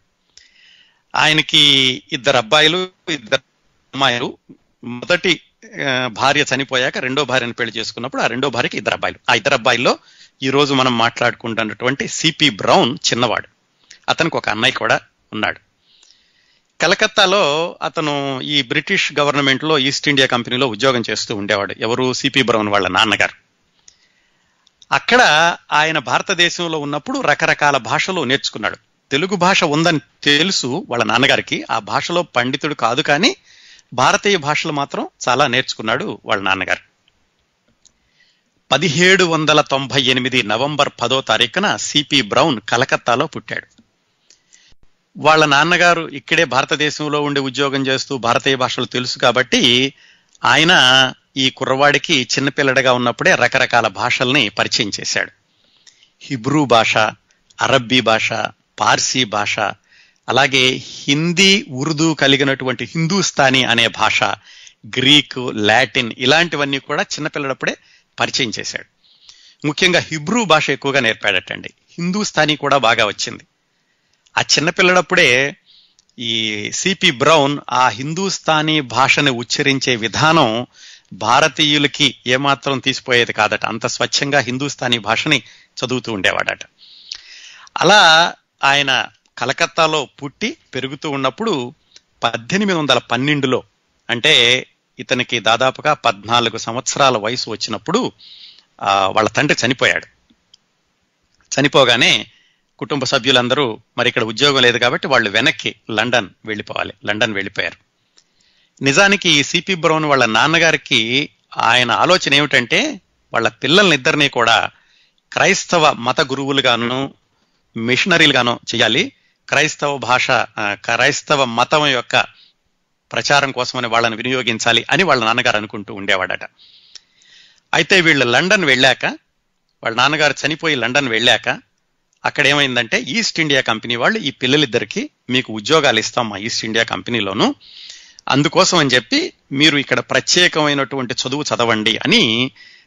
ఆయనకి ఇద్దరు అబ్బాయిలు ఇద్దరు అమ్మాయిలు మొదటి భార్య చనిపోయాక రెండో భార్యను పెళ్లి చేసుకున్నప్పుడు ఆ రెండో భార్యకి ఇద్దరు అబ్బాయిలు ఆ ఇద్దరు అబ్బాయిల్లో ఈ రోజు మనం మాట్లాడుకుంటున్నటువంటి సిపి బ్రౌన్ చిన్నవాడు అతనికి ఒక అన్నయ్య కూడా ఉన్నాడు కలకత్తాలో అతను ఈ బ్రిటిష్ గవర్నమెంట్ లో ఈస్ట్ ఇండియా కంపెనీలో ఉద్యోగం చేస్తూ ఉండేవాడు ఎవరు సిపి బ్రౌన్ వాళ్ళ నాన్నగారు అక్కడ ఆయన భారతదేశంలో ఉన్నప్పుడు రకరకాల భాషలు నేర్చుకున్నాడు తెలుగు భాష ఉందని తెలుసు వాళ్ళ నాన్నగారికి ఆ భాషలో పండితుడు కాదు కానీ భారతీయ భాషలు మాత్రం చాలా నేర్చుకున్నాడు వాళ్ళ నాన్నగారు పదిహేడు వందల తొంభై ఎనిమిది నవంబర్ పదో తారీఖున సిపి బ్రౌన్ కలకత్తాలో పుట్టాడు వాళ్ళ నాన్నగారు ఇక్కడే భారతదేశంలో ఉండి ఉద్యోగం చేస్తూ భారతీయ భాషలు తెలుసు కాబట్టి ఆయన ఈ కుర్రవాడికి చిన్నపిల్లడిగా ఉన్నప్పుడే రకరకాల భాషల్ని పరిచయం చేశాడు హిబ్రూ భాష అరబ్బీ భాష పార్సీ భాష అలాగే హిందీ ఉర్దూ కలిగినటువంటి హిందూస్థానీ అనే భాష గ్రీకు లాటిన్ ఇలాంటివన్నీ కూడా చిన్నపిల్లడప్పుడే పరిచయం చేశాడు ముఖ్యంగా హిబ్రూ భాష ఎక్కువగా నేర్పాడటండి హిందూస్థానీ కూడా బాగా వచ్చింది ఆ చిన్నపిల్లడప్పుడే ఈ సిపి బ్రౌన్ ఆ హిందూస్థానీ భాషను ఉచ్చరించే విధానం భారతీయులకి ఏమాత్రం తీసిపోయేది కాదట అంత స్వచ్ఛంగా హిందూస్థానీ భాషని చదువుతూ ఉండేవాడట అలా ఆయన కలకత్తాలో పుట్టి పెరుగుతూ ఉన్నప్పుడు పద్దెనిమిది వందల పన్నెండులో అంటే ఇతనికి దాదాపుగా పద్నాలుగు సంవత్సరాల వయసు వచ్చినప్పుడు వాళ్ళ తండ్రి చనిపోయాడు చనిపోగానే కుటుంబ సభ్యులందరూ మరి ఇక్కడ ఉద్యోగం లేదు కాబట్టి వాళ్ళు వెనక్కి లండన్ వెళ్ళిపోవాలి లండన్ వెళ్ళిపోయారు నిజానికి ఈ సిపి బ్రౌన్ వాళ్ళ నాన్నగారికి ఆయన ఆలోచన ఏమిటంటే వాళ్ళ పిల్లల్నిద్దరినీ కూడా క్రైస్తవ మత గురువులుగాను మిషనరీలుగాను చేయాలి క్రైస్తవ భాష క్రైస్తవ మతం యొక్క ప్రచారం కోసమని వాళ్ళని వినియోగించాలి అని వాళ్ళ నాన్నగారు అనుకుంటూ ఉండేవాడట అయితే వీళ్ళు లండన్ వెళ్ళాక వాళ్ళ నాన్నగారు చనిపోయి లండన్ వెళ్ళాక అక్కడ ఏమైందంటే ఈస్ట్ ఇండియా కంపెనీ వాళ్ళు ఈ పిల్లలిద్దరికి మీకు ఉద్యోగాలు ఇస్తాం మా ఈస్ట్ ఇండియా కంపెనీలోను అందుకోసం అని చెప్పి మీరు ఇక్కడ ప్రత్యేకమైనటువంటి చదువు చదవండి అని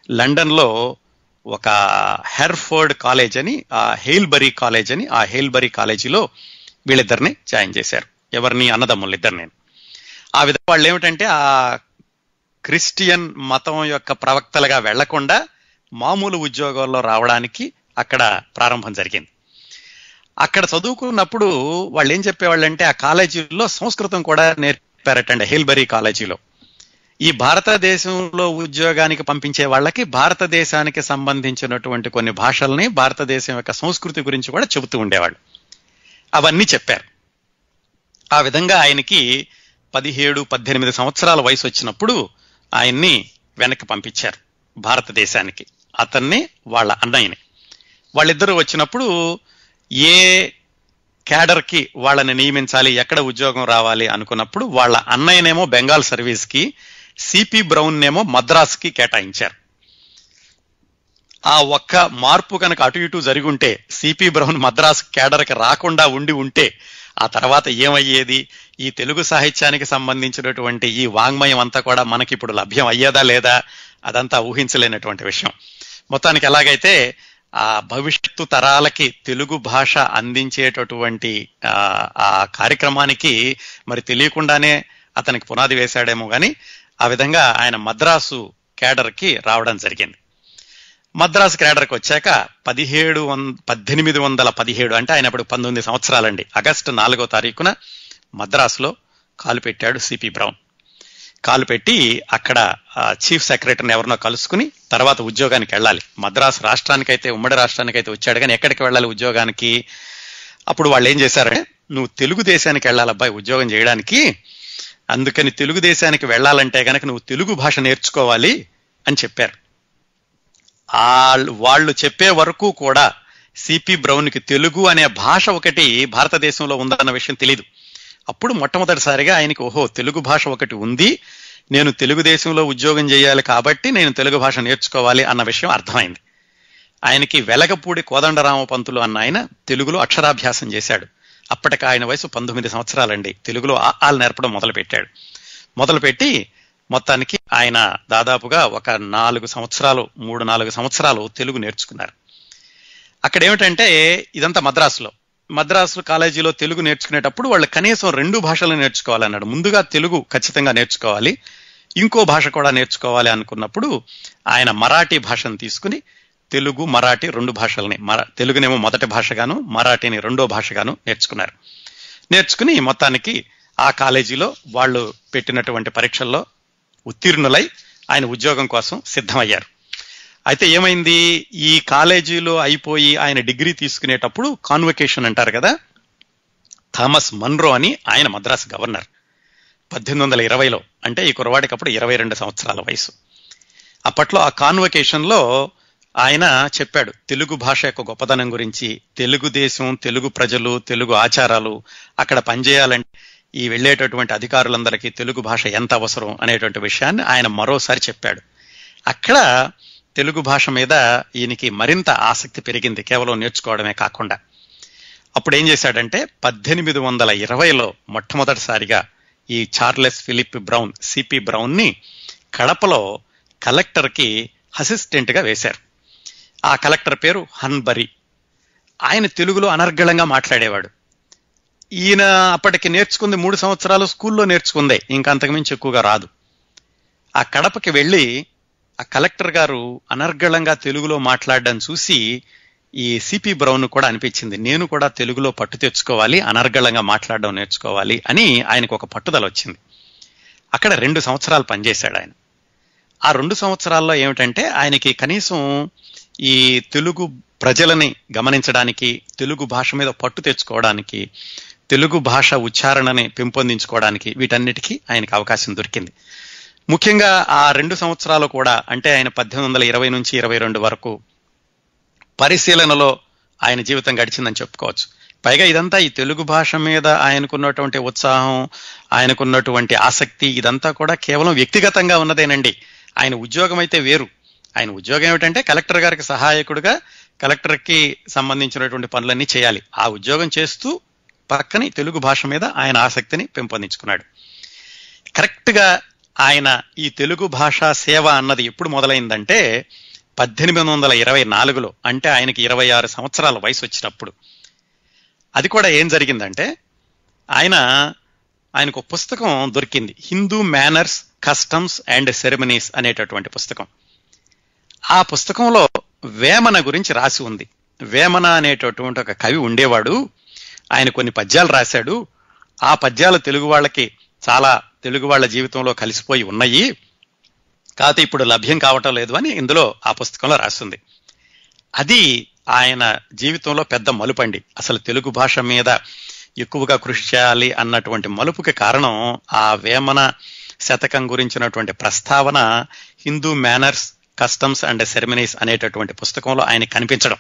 లండన్లో ఒక హెర్ఫోర్డ్ కాలేజ్ అని ఆ హెయిల్బరీ కాలేజ్ అని ఆ హెయిల్బరీ కాలేజీలో వీళ్ళిద్దరిని జాయిన్ చేశారు ఎవరిని అన్నదమ్ములు ఇద్దరిని ఆ విధంగా వాళ్ళు ఏమిటంటే ఆ క్రిస్టియన్ మతం యొక్క ప్రవక్తలుగా వెళ్లకుండా మామూలు ఉద్యోగాల్లో రావడానికి అక్కడ ప్రారంభం జరిగింది అక్కడ చదువుకున్నప్పుడు వాళ్ళు ఏం చెప్పేవాళ్ళంటే ఆ కాలేజీలో సంస్కృతం కూడా నేర్పారటండి హెయిల్బరీ కాలేజీలో ఈ భారతదేశంలో ఉద్యోగానికి పంపించే వాళ్ళకి భారతదేశానికి సంబంధించినటువంటి కొన్ని భాషల్ని భారతదేశం యొక్క సంస్కృతి గురించి కూడా చెబుతూ ఉండేవాళ్ళు అవన్నీ చెప్పారు ఆ విధంగా ఆయనకి పదిహేడు పద్దెనిమిది సంవత్సరాల వయసు వచ్చినప్పుడు ఆయన్ని వెనక్కి పంపించారు భారతదేశానికి అతన్ని వాళ్ళ అన్నయ్యని వాళ్ళిద్దరూ వచ్చినప్పుడు ఏ క్యాడర్కి వాళ్ళని నియమించాలి ఎక్కడ ఉద్యోగం రావాలి అనుకున్నప్పుడు వాళ్ళ అన్నయ్యనేమో బెంగాల్ సర్వీస్కి సిపి బ్రౌన్ నేమో మద్రాస్కి కేటాయించారు ఆ ఒక్క మార్పు కనుక అటు ఇటు జరిగి ఉంటే సిపి బ్రౌన్ మద్రాస్ కేడర్కి రాకుండా ఉండి ఉంటే ఆ తర్వాత ఏమయ్యేది ఈ తెలుగు సాహిత్యానికి సంబంధించినటువంటి ఈ వాంగ్మయం అంతా కూడా మనకి ఇప్పుడు లభ్యం అయ్యేదా లేదా అదంతా ఊహించలేనటువంటి విషయం మొత్తానికి ఎలాగైతే ఆ భవిష్యత్తు తరాలకి తెలుగు భాష అందించేటటువంటి ఆ కార్యక్రమానికి మరి తెలియకుండానే అతనికి పునాది వేశాడేమో కానీ ఆ విధంగా ఆయన మద్రాసు కేడర్కి రావడం జరిగింది మద్రాసు క్యాడర్కి వచ్చాక పదిహేడు వంద పద్దెనిమిది వందల పదిహేడు అంటే ఆయన అప్పుడు పంతొమ్మిది సంవత్సరాలండి ఆగస్టు నాలుగో తారీఖున మద్రాసులో కాలు పెట్టాడు సిపి బ్రౌన్ కాలు పెట్టి అక్కడ చీఫ్ సెక్రటరీని ఎవరినో కలుసుకుని తర్వాత ఉద్యోగానికి వెళ్ళాలి మద్రాసు రాష్ట్రానికైతే ఉమ్మడి రాష్ట్రానికైతే వచ్చాడు కానీ ఎక్కడికి వెళ్ళాలి ఉద్యోగానికి అప్పుడు వాళ్ళు ఏం చేశారంటే నువ్వు తెలుగు దేశానికి వెళ్ళాలి అబ్బాయి ఉద్యోగం చేయడానికి అందుకని తెలుగు దేశానికి వెళ్ళాలంటే గనక నువ్వు తెలుగు భాష నేర్చుకోవాలి అని చెప్పారు వాళ్ళు చెప్పే వరకు కూడా సిపి బ్రౌన్కి తెలుగు అనే భాష ఒకటి భారతదేశంలో ఉందన్న విషయం తెలియదు అప్పుడు మొట్టమొదటిసారిగా ఆయనకి ఓహో తెలుగు భాష ఒకటి ఉంది నేను తెలుగుదేశంలో ఉద్యోగం చేయాలి కాబట్టి నేను తెలుగు భాష నేర్చుకోవాలి అన్న విషయం అర్థమైంది ఆయనకి వెలగపూడి కోదండరామ పంతులు అన్న ఆయన తెలుగులో అక్షరాభ్యాసం చేశాడు అప్పటికి ఆయన వయసు పంతొమ్మిది సంవత్సరాలండి తెలుగులో ఆలు నేర్పడం మొదలుపెట్టాడు మొదలుపెట్టి మొత్తానికి ఆయన దాదాపుగా ఒక నాలుగు సంవత్సరాలు మూడు నాలుగు సంవత్సరాలు తెలుగు నేర్చుకున్నారు అక్కడ ఏమిటంటే ఇదంతా మద్రాసులో మద్రాసు కాలేజీలో తెలుగు నేర్చుకునేటప్పుడు వాళ్ళు కనీసం రెండు భాషలు నేర్చుకోవాలన్నాడు ముందుగా తెలుగు ఖచ్చితంగా నేర్చుకోవాలి ఇంకో భాష కూడా నేర్చుకోవాలి అనుకున్నప్పుడు ఆయన మరాఠీ భాషను తీసుకుని తెలుగు మరాఠీ రెండు భాషల్ని మరా తెలుగునేమో మొదటి భాషగాను మరాఠీని రెండో భాషగాను నేర్చుకున్నారు నేర్చుకుని మొత్తానికి ఆ కాలేజీలో వాళ్ళు పెట్టినటువంటి పరీక్షల్లో ఉత్తీర్ణులై ఆయన ఉద్యోగం కోసం సిద్ధమయ్యారు అయితే ఏమైంది ఈ కాలేజీలో అయిపోయి ఆయన డిగ్రీ తీసుకునేటప్పుడు కాన్వకేషన్ అంటారు కదా థామస్ మన్రో అని ఆయన మద్రాసు గవర్నర్ పద్దెనిమిది వందల ఇరవైలో అంటే ఈ కురవాడికి అప్పుడు ఇరవై రెండు సంవత్సరాల వయసు అప్పట్లో ఆ కాన్వకేషన్లో ఆయన చెప్పాడు తెలుగు భాష యొక్క గొప్పదనం గురించి తెలుగుదేశం తెలుగు ప్రజలు తెలుగు ఆచారాలు అక్కడ పనిచేయాలంటే ఈ వెళ్ళేటటువంటి అధికారులందరికీ తెలుగు భాష ఎంత అవసరం అనేటువంటి విషయాన్ని ఆయన మరోసారి చెప్పాడు అక్కడ తెలుగు భాష మీద ఈయనకి మరింత ఆసక్తి పెరిగింది కేవలం నేర్చుకోవడమే కాకుండా అప్పుడు ఏం చేశాడంటే పద్దెనిమిది వందల ఇరవైలో మొట్టమొదటిసారిగా ఈ Charles Philip Brown CP Brown ని కడపలో కలెక్టర్కి అసిస్టెంట్ గా వేశారు ఆ కలెక్టర్ పేరు హన్బరి ఆయన తెలుగులో అనర్గళంగా మాట్లాడేవాడు ఈయన అప్పటికి నేర్చుకుంది మూడు సంవత్సరాలు స్కూల్లో నేర్చుకుందే ఇంకా అంతకుమించి ఎక్కువగా రాదు ఆ కడపకి వెళ్ళి ఆ కలెక్టర్ గారు అనర్గళంగా తెలుగులో మాట్లాడడం చూసి ఈ సిపి బ్రౌన్ కూడా అనిపించింది నేను కూడా తెలుగులో పట్టు తెచ్చుకోవాలి అనర్గళంగా మాట్లాడడం నేర్చుకోవాలి అని ఆయనకు ఒక పట్టుదల వచ్చింది అక్కడ రెండు సంవత్సరాలు పనిచేశాడు ఆయన ఆ రెండు సంవత్సరాల్లో ఏమిటంటే ఆయనకి కనీసం ఈ తెలుగు ప్రజలని గమనించడానికి తెలుగు భాష మీద పట్టు తెచ్చుకోవడానికి తెలుగు భాష ఉచ్చారణని పెంపొందించుకోవడానికి వీటన్నిటికీ ఆయనకు అవకాశం దొరికింది ముఖ్యంగా ఆ రెండు సంవత్సరాలు కూడా అంటే ఆయన పద్దెనిమిది వందల ఇరవై నుంచి ఇరవై రెండు వరకు పరిశీలనలో ఆయన జీవితం గడిచిందని చెప్పుకోవచ్చు పైగా ఇదంతా ఈ తెలుగు భాష మీద ఆయనకున్నటువంటి ఉత్సాహం ఆయనకున్నటువంటి ఆసక్తి ఇదంతా కూడా కేవలం వ్యక్తిగతంగా ఉన్నదేనండి ఆయన ఉద్యోగం అయితే వేరు ఆయన ఉద్యోగం ఏమిటంటే కలెక్టర్ గారికి సహాయకుడుగా కలెక్టర్కి సంబంధించినటువంటి పనులన్నీ చేయాలి ఆ ఉద్యోగం చేస్తూ పక్కని తెలుగు భాష మీద ఆయన ఆసక్తిని పెంపొందించుకున్నాడు కరెక్ట్గా ఆయన ఈ తెలుగు భాషా సేవ అన్నది ఎప్పుడు మొదలైందంటే పద్దెనిమిది వందల ఇరవై నాలుగులో అంటే ఆయనకి ఇరవై ఆరు సంవత్సరాల వయసు వచ్చినప్పుడు అది కూడా ఏం జరిగిందంటే ఆయన ఆయనకు ఒక పుస్తకం దొరికింది Hindu manners customs and ceremonies అనేటటువంటి పుస్తకం ఆ పుస్తకంలో వేమన గురించి రాసి ఉంది వేమన అనేటటువంటి ఒక కవి ఉండేవాడు ఆయన కొన్ని పద్యాలు రాశాడు ఆ పద్యాలు తెలుగు వాళ్ళకి చాలా తెలుగు వాళ్ళ జీవితంలో కలిసిపోయి ఉన్నాయి కాకపోతే ఇప్పుడు లభ్యం కావటం లేదు అని ఇందులో ఆ పుస్తకంలో రాస్తుంది అది ఆయన జీవితంలో పెద్ద మలుపండి అసలు తెలుగు భాష మీద ఎక్కువగా కృషి చేయాలి అన్నటువంటి మలుపుకి కారణం ఆ వేమన శతకం గురించినటువంటి ప్రస్తావన Hindu manners customs and ceremonies అనేటటువంటి పుస్తకంలో ఆయన కనిపించడం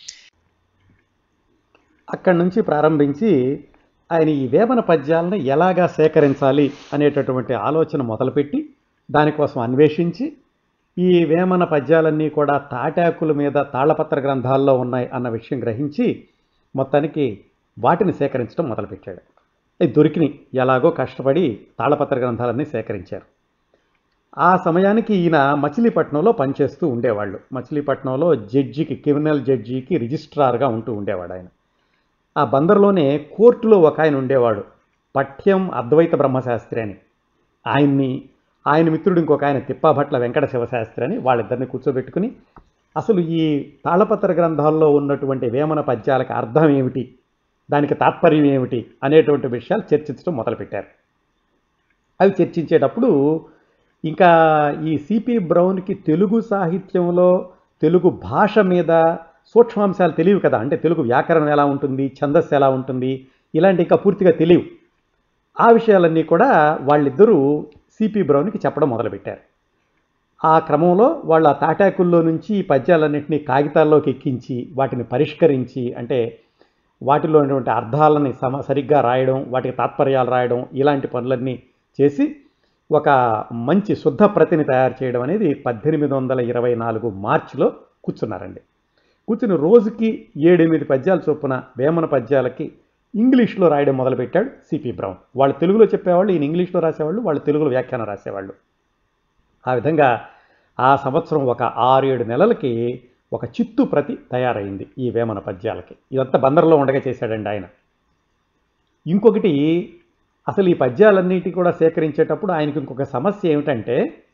అక్కడి నుంచి ప్రారంభించి ఆయన ఈ వేమన పద్యాలను ఎలాగా సేకరించాలి అనేటటువంటి ఆలోచన మొదలుపెట్టి దానికోసం అన్వేషించి ఈ వేమన పద్యాలన్నీ కూడా తాటాకుల మీద తాళపత్ర గ్రంథాల్లో ఉన్నాయి అన్న విషయం గ్రహించి మొత్తానికి వాటిని సేకరించడం మొదలుపెట్టాడు అవి దొరికినాయి ఎలాగో కష్టపడి తాళపత్ర గ్రంథాలన్నీ సేకరించారు ఆ సమయానికి ఈయన మచిలీపట్నంలో పనిచేస్తూ ఉండేవాళ్ళు మచిలీపట్నంలో జడ్జికి క్రిమినల్ జడ్జికి రిజిస్ట్రార్గా ఉంటూ ఉండేవాడు ఆయన ఆ బందర్లోనే కోర్టులో ఒక ఆయన ఉండేవాడు పఠ్యం అద్వైత బ్రహ్మశాస్త్రి అని ఆయన్ని ఆయన మిత్రుడు ఇంకొక ఆయన తిప్పాభట్ల వెంకట శివశాస్త్రి అని వాళ్ళిద్దరిని కూర్చోబెట్టుకుని అసలు ఈ తాళపత్ర గ్రంథాల్లో ఉన్నటువంటి వేమన పద్యాలకు అర్థం ఏమిటి దానికి తాత్పర్యం ఏమిటి అనేటువంటి విషయాలు చర్చించడం మొదలుపెట్టారు అవి చర్చించేటప్పుడు ఇంకా ఈ సిపి బ్రౌన్కి తెలుగు సాహిత్యంలో తెలుగు భాష మీద సూక్ష్మాంశాలు తెలియవు కదా అంటే తెలుగు వ్యాకరణం ఎలా ఉంటుంది ఛందస్సు ఎలా ఉంటుంది ఇలాంటి ఇంకా పూర్తిగా తెలియవు ఆ విషయాలన్నీ కూడా వాళ్ళిద్దరూ సిపి బ్రౌన్కి చెప్పడం మొదలుపెట్టారు ఆ క్రమంలో వాళ్ళ తాటాకుల్లో నుంచి ఈ పద్యాలన్నింటినీ కాగితాల్లోకి ఎక్కించి వాటిని పరిష్కరించి అంటే వాటిలో ఉన్నటువంటి అర్థాలని సమ సరిగ్గా రాయడం వాటికి తాత్పర్యాలు రాయడం ఇలాంటి పనులన్నీ చేసి ఒక మంచి శుద్ధ ప్రతిని తయారు చేయడం అనేది పద్దెనిమిది వందల ఇరవై నాలుగు మార్చిలో కూర్చున్నారండి కూర్చుని రోజుకి ఏడెనిమిది పద్యాల చొప్పున వేమన పద్యాలకి ఇంగ్లీష్లో రాయడం మొదలుపెట్టాడు సిపి బ్రౌన్ వాళ్ళు తెలుగులో చెప్పేవాళ్ళు ఈయన ఇంగ్లీష్లో రాసేవాళ్ళు వాళ్ళు తెలుగులో వ్యాఖ్యానం రాసేవాళ్ళు ఆ విధంగా ఆ సంవత్సరం ఒక ఆరు ఏడు నెలలకి ఒక చిత్తు ప్రతి తయారైంది ఈ వేమన పద్యాలకి ఇదంతా బందర్లో ఉండగా చేశాడండి ఆయన ఇంకొకటి అసలు ఈ పద్యాలన్నిటి కూడా సేకరించేటప్పుడు ఆయనకి ఇంకొక సమస్య ఏమిటంటే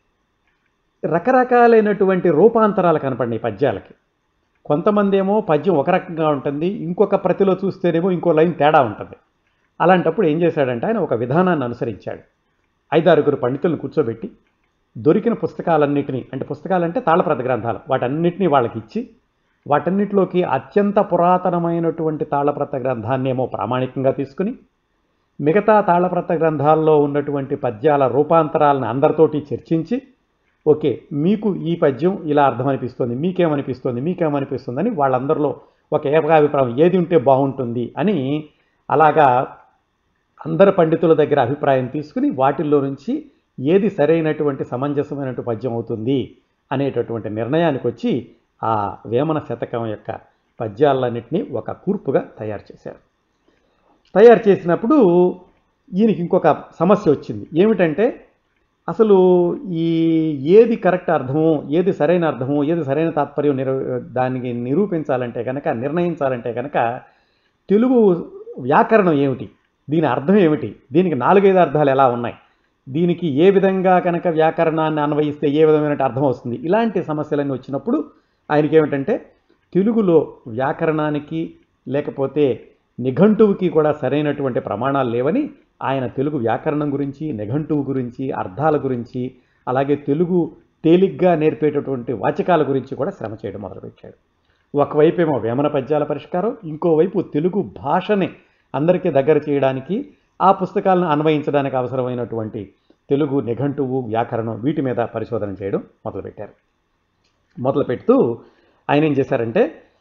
రకరకాలైనటువంటి రూపాంతరాలు కనపడినాయి పద్యాలకి కొంతమంది ఏమో పద్యం ఒక రకంగా ఉంటుంది ఇంకొక ప్రతిలో చూస్తేనేమో ఇంకో లైన్ తేడా ఉంటుంది అలాంటప్పుడు ఏం చేశాడంటే ఆయన ఒక విధానాన్ని అనుసరించాడు ఐదారుగురు పండితులను కూర్చోబెట్టి దొరికిన పుస్తకాలన్నిటినీ అంటే పుస్తకాలంటే తాళప్రత గ్రంథాలు వాటన్నిటినీ వాళ్ళకి ఇచ్చి వాటన్నిటిలోకి అత్యంత పురాతనమైనటువంటి తాళప్రత గ్రంథాన్ని ఏమో ప్రామాణికంగా తీసుకుని మిగతా తాళప్రత గ్రంథాల్లో ఉన్నటువంటి పద్యాల రూపాంతరాలను అందరితోటి చర్చించి ఓకే మీకు ఈ పద్యం ఇలా అర్థమనిపిస్తుంది మీకేమనిపిస్తుంది మీకేమనిపిస్తుంది అని వాళ్ళందరిలో ఒక ఏకాభిప్రాయం ఏది ఉంటే బాగుంటుంది అని అలాగా అందరు పండితుల దగ్గర అభిప్రాయం తీసుకుని వాటిల్లో నుంచి ఏది సరైనటువంటి సమంజసమైనటువంటి పద్యం అవుతుంది అనేటటువంటి నిర్ణయానికి వచ్చి ఆ వేమన శతకం యొక్క పద్యాలన్నింటినీ ఒక కూర్పుగా తయారు చేశారు తయారు చేసినప్పుడు ఈయనకి ఇంకొక సమస్య వచ్చింది ఏమిటంటే అసలు ఈ ఏది కరెక్ట్ అర్థమో ఏది సరైన అర్థమో ఏది సరైన తాత్పర్యం నిరు దానికి నిరూపించాలంటే కనుక నిర్ణయించాలంటే కనుక తెలుగు వ్యాకరణం ఏమిటి దీని అర్థం ఏమిటి దీనికి నాలుగైదు అర్థాలు ఎలా ఉన్నాయి దీనికి ఏ విధంగా కనుక వ్యాకరణాన్ని అన్వయిస్తే ఏ విధమైన అర్థం వస్తుంది ఇలాంటి సమస్యలన్నీ వచ్చినప్పుడు ఆయనకి ఏమిటంటే తెలుగులో వ్యాకరణానికి లేకపోతే నిఘంటువుకి కూడా సరైనటువంటి ప్రమాణాలు లేవని ఆయన తెలుగు వ్యాకరణం గురించి నిఘంటువు గురించి అర్థాల గురించి అలాగే తెలుగు తేలిగ్గా నేర్పేటటువంటి వాచకాల గురించి కూడా శ్రమ చేయడం మొదలుపెట్టాడు ఒకవైపు ఏమో వేమన పద్యాల పరిష్కారం ఇంకోవైపు తెలుగు భాషని అందరికీ దగ్గర చేయడానికి ఆ పుస్తకాలను అన్వయించడానికి అవసరమైనటువంటి తెలుగు నిఘంటువు వ్యాకరణం వీటి మీద పరిశోధన చేయడం మొదలుపెట్టారు మొదలుపెడుతూ ఆయన ఏం చేశారంటే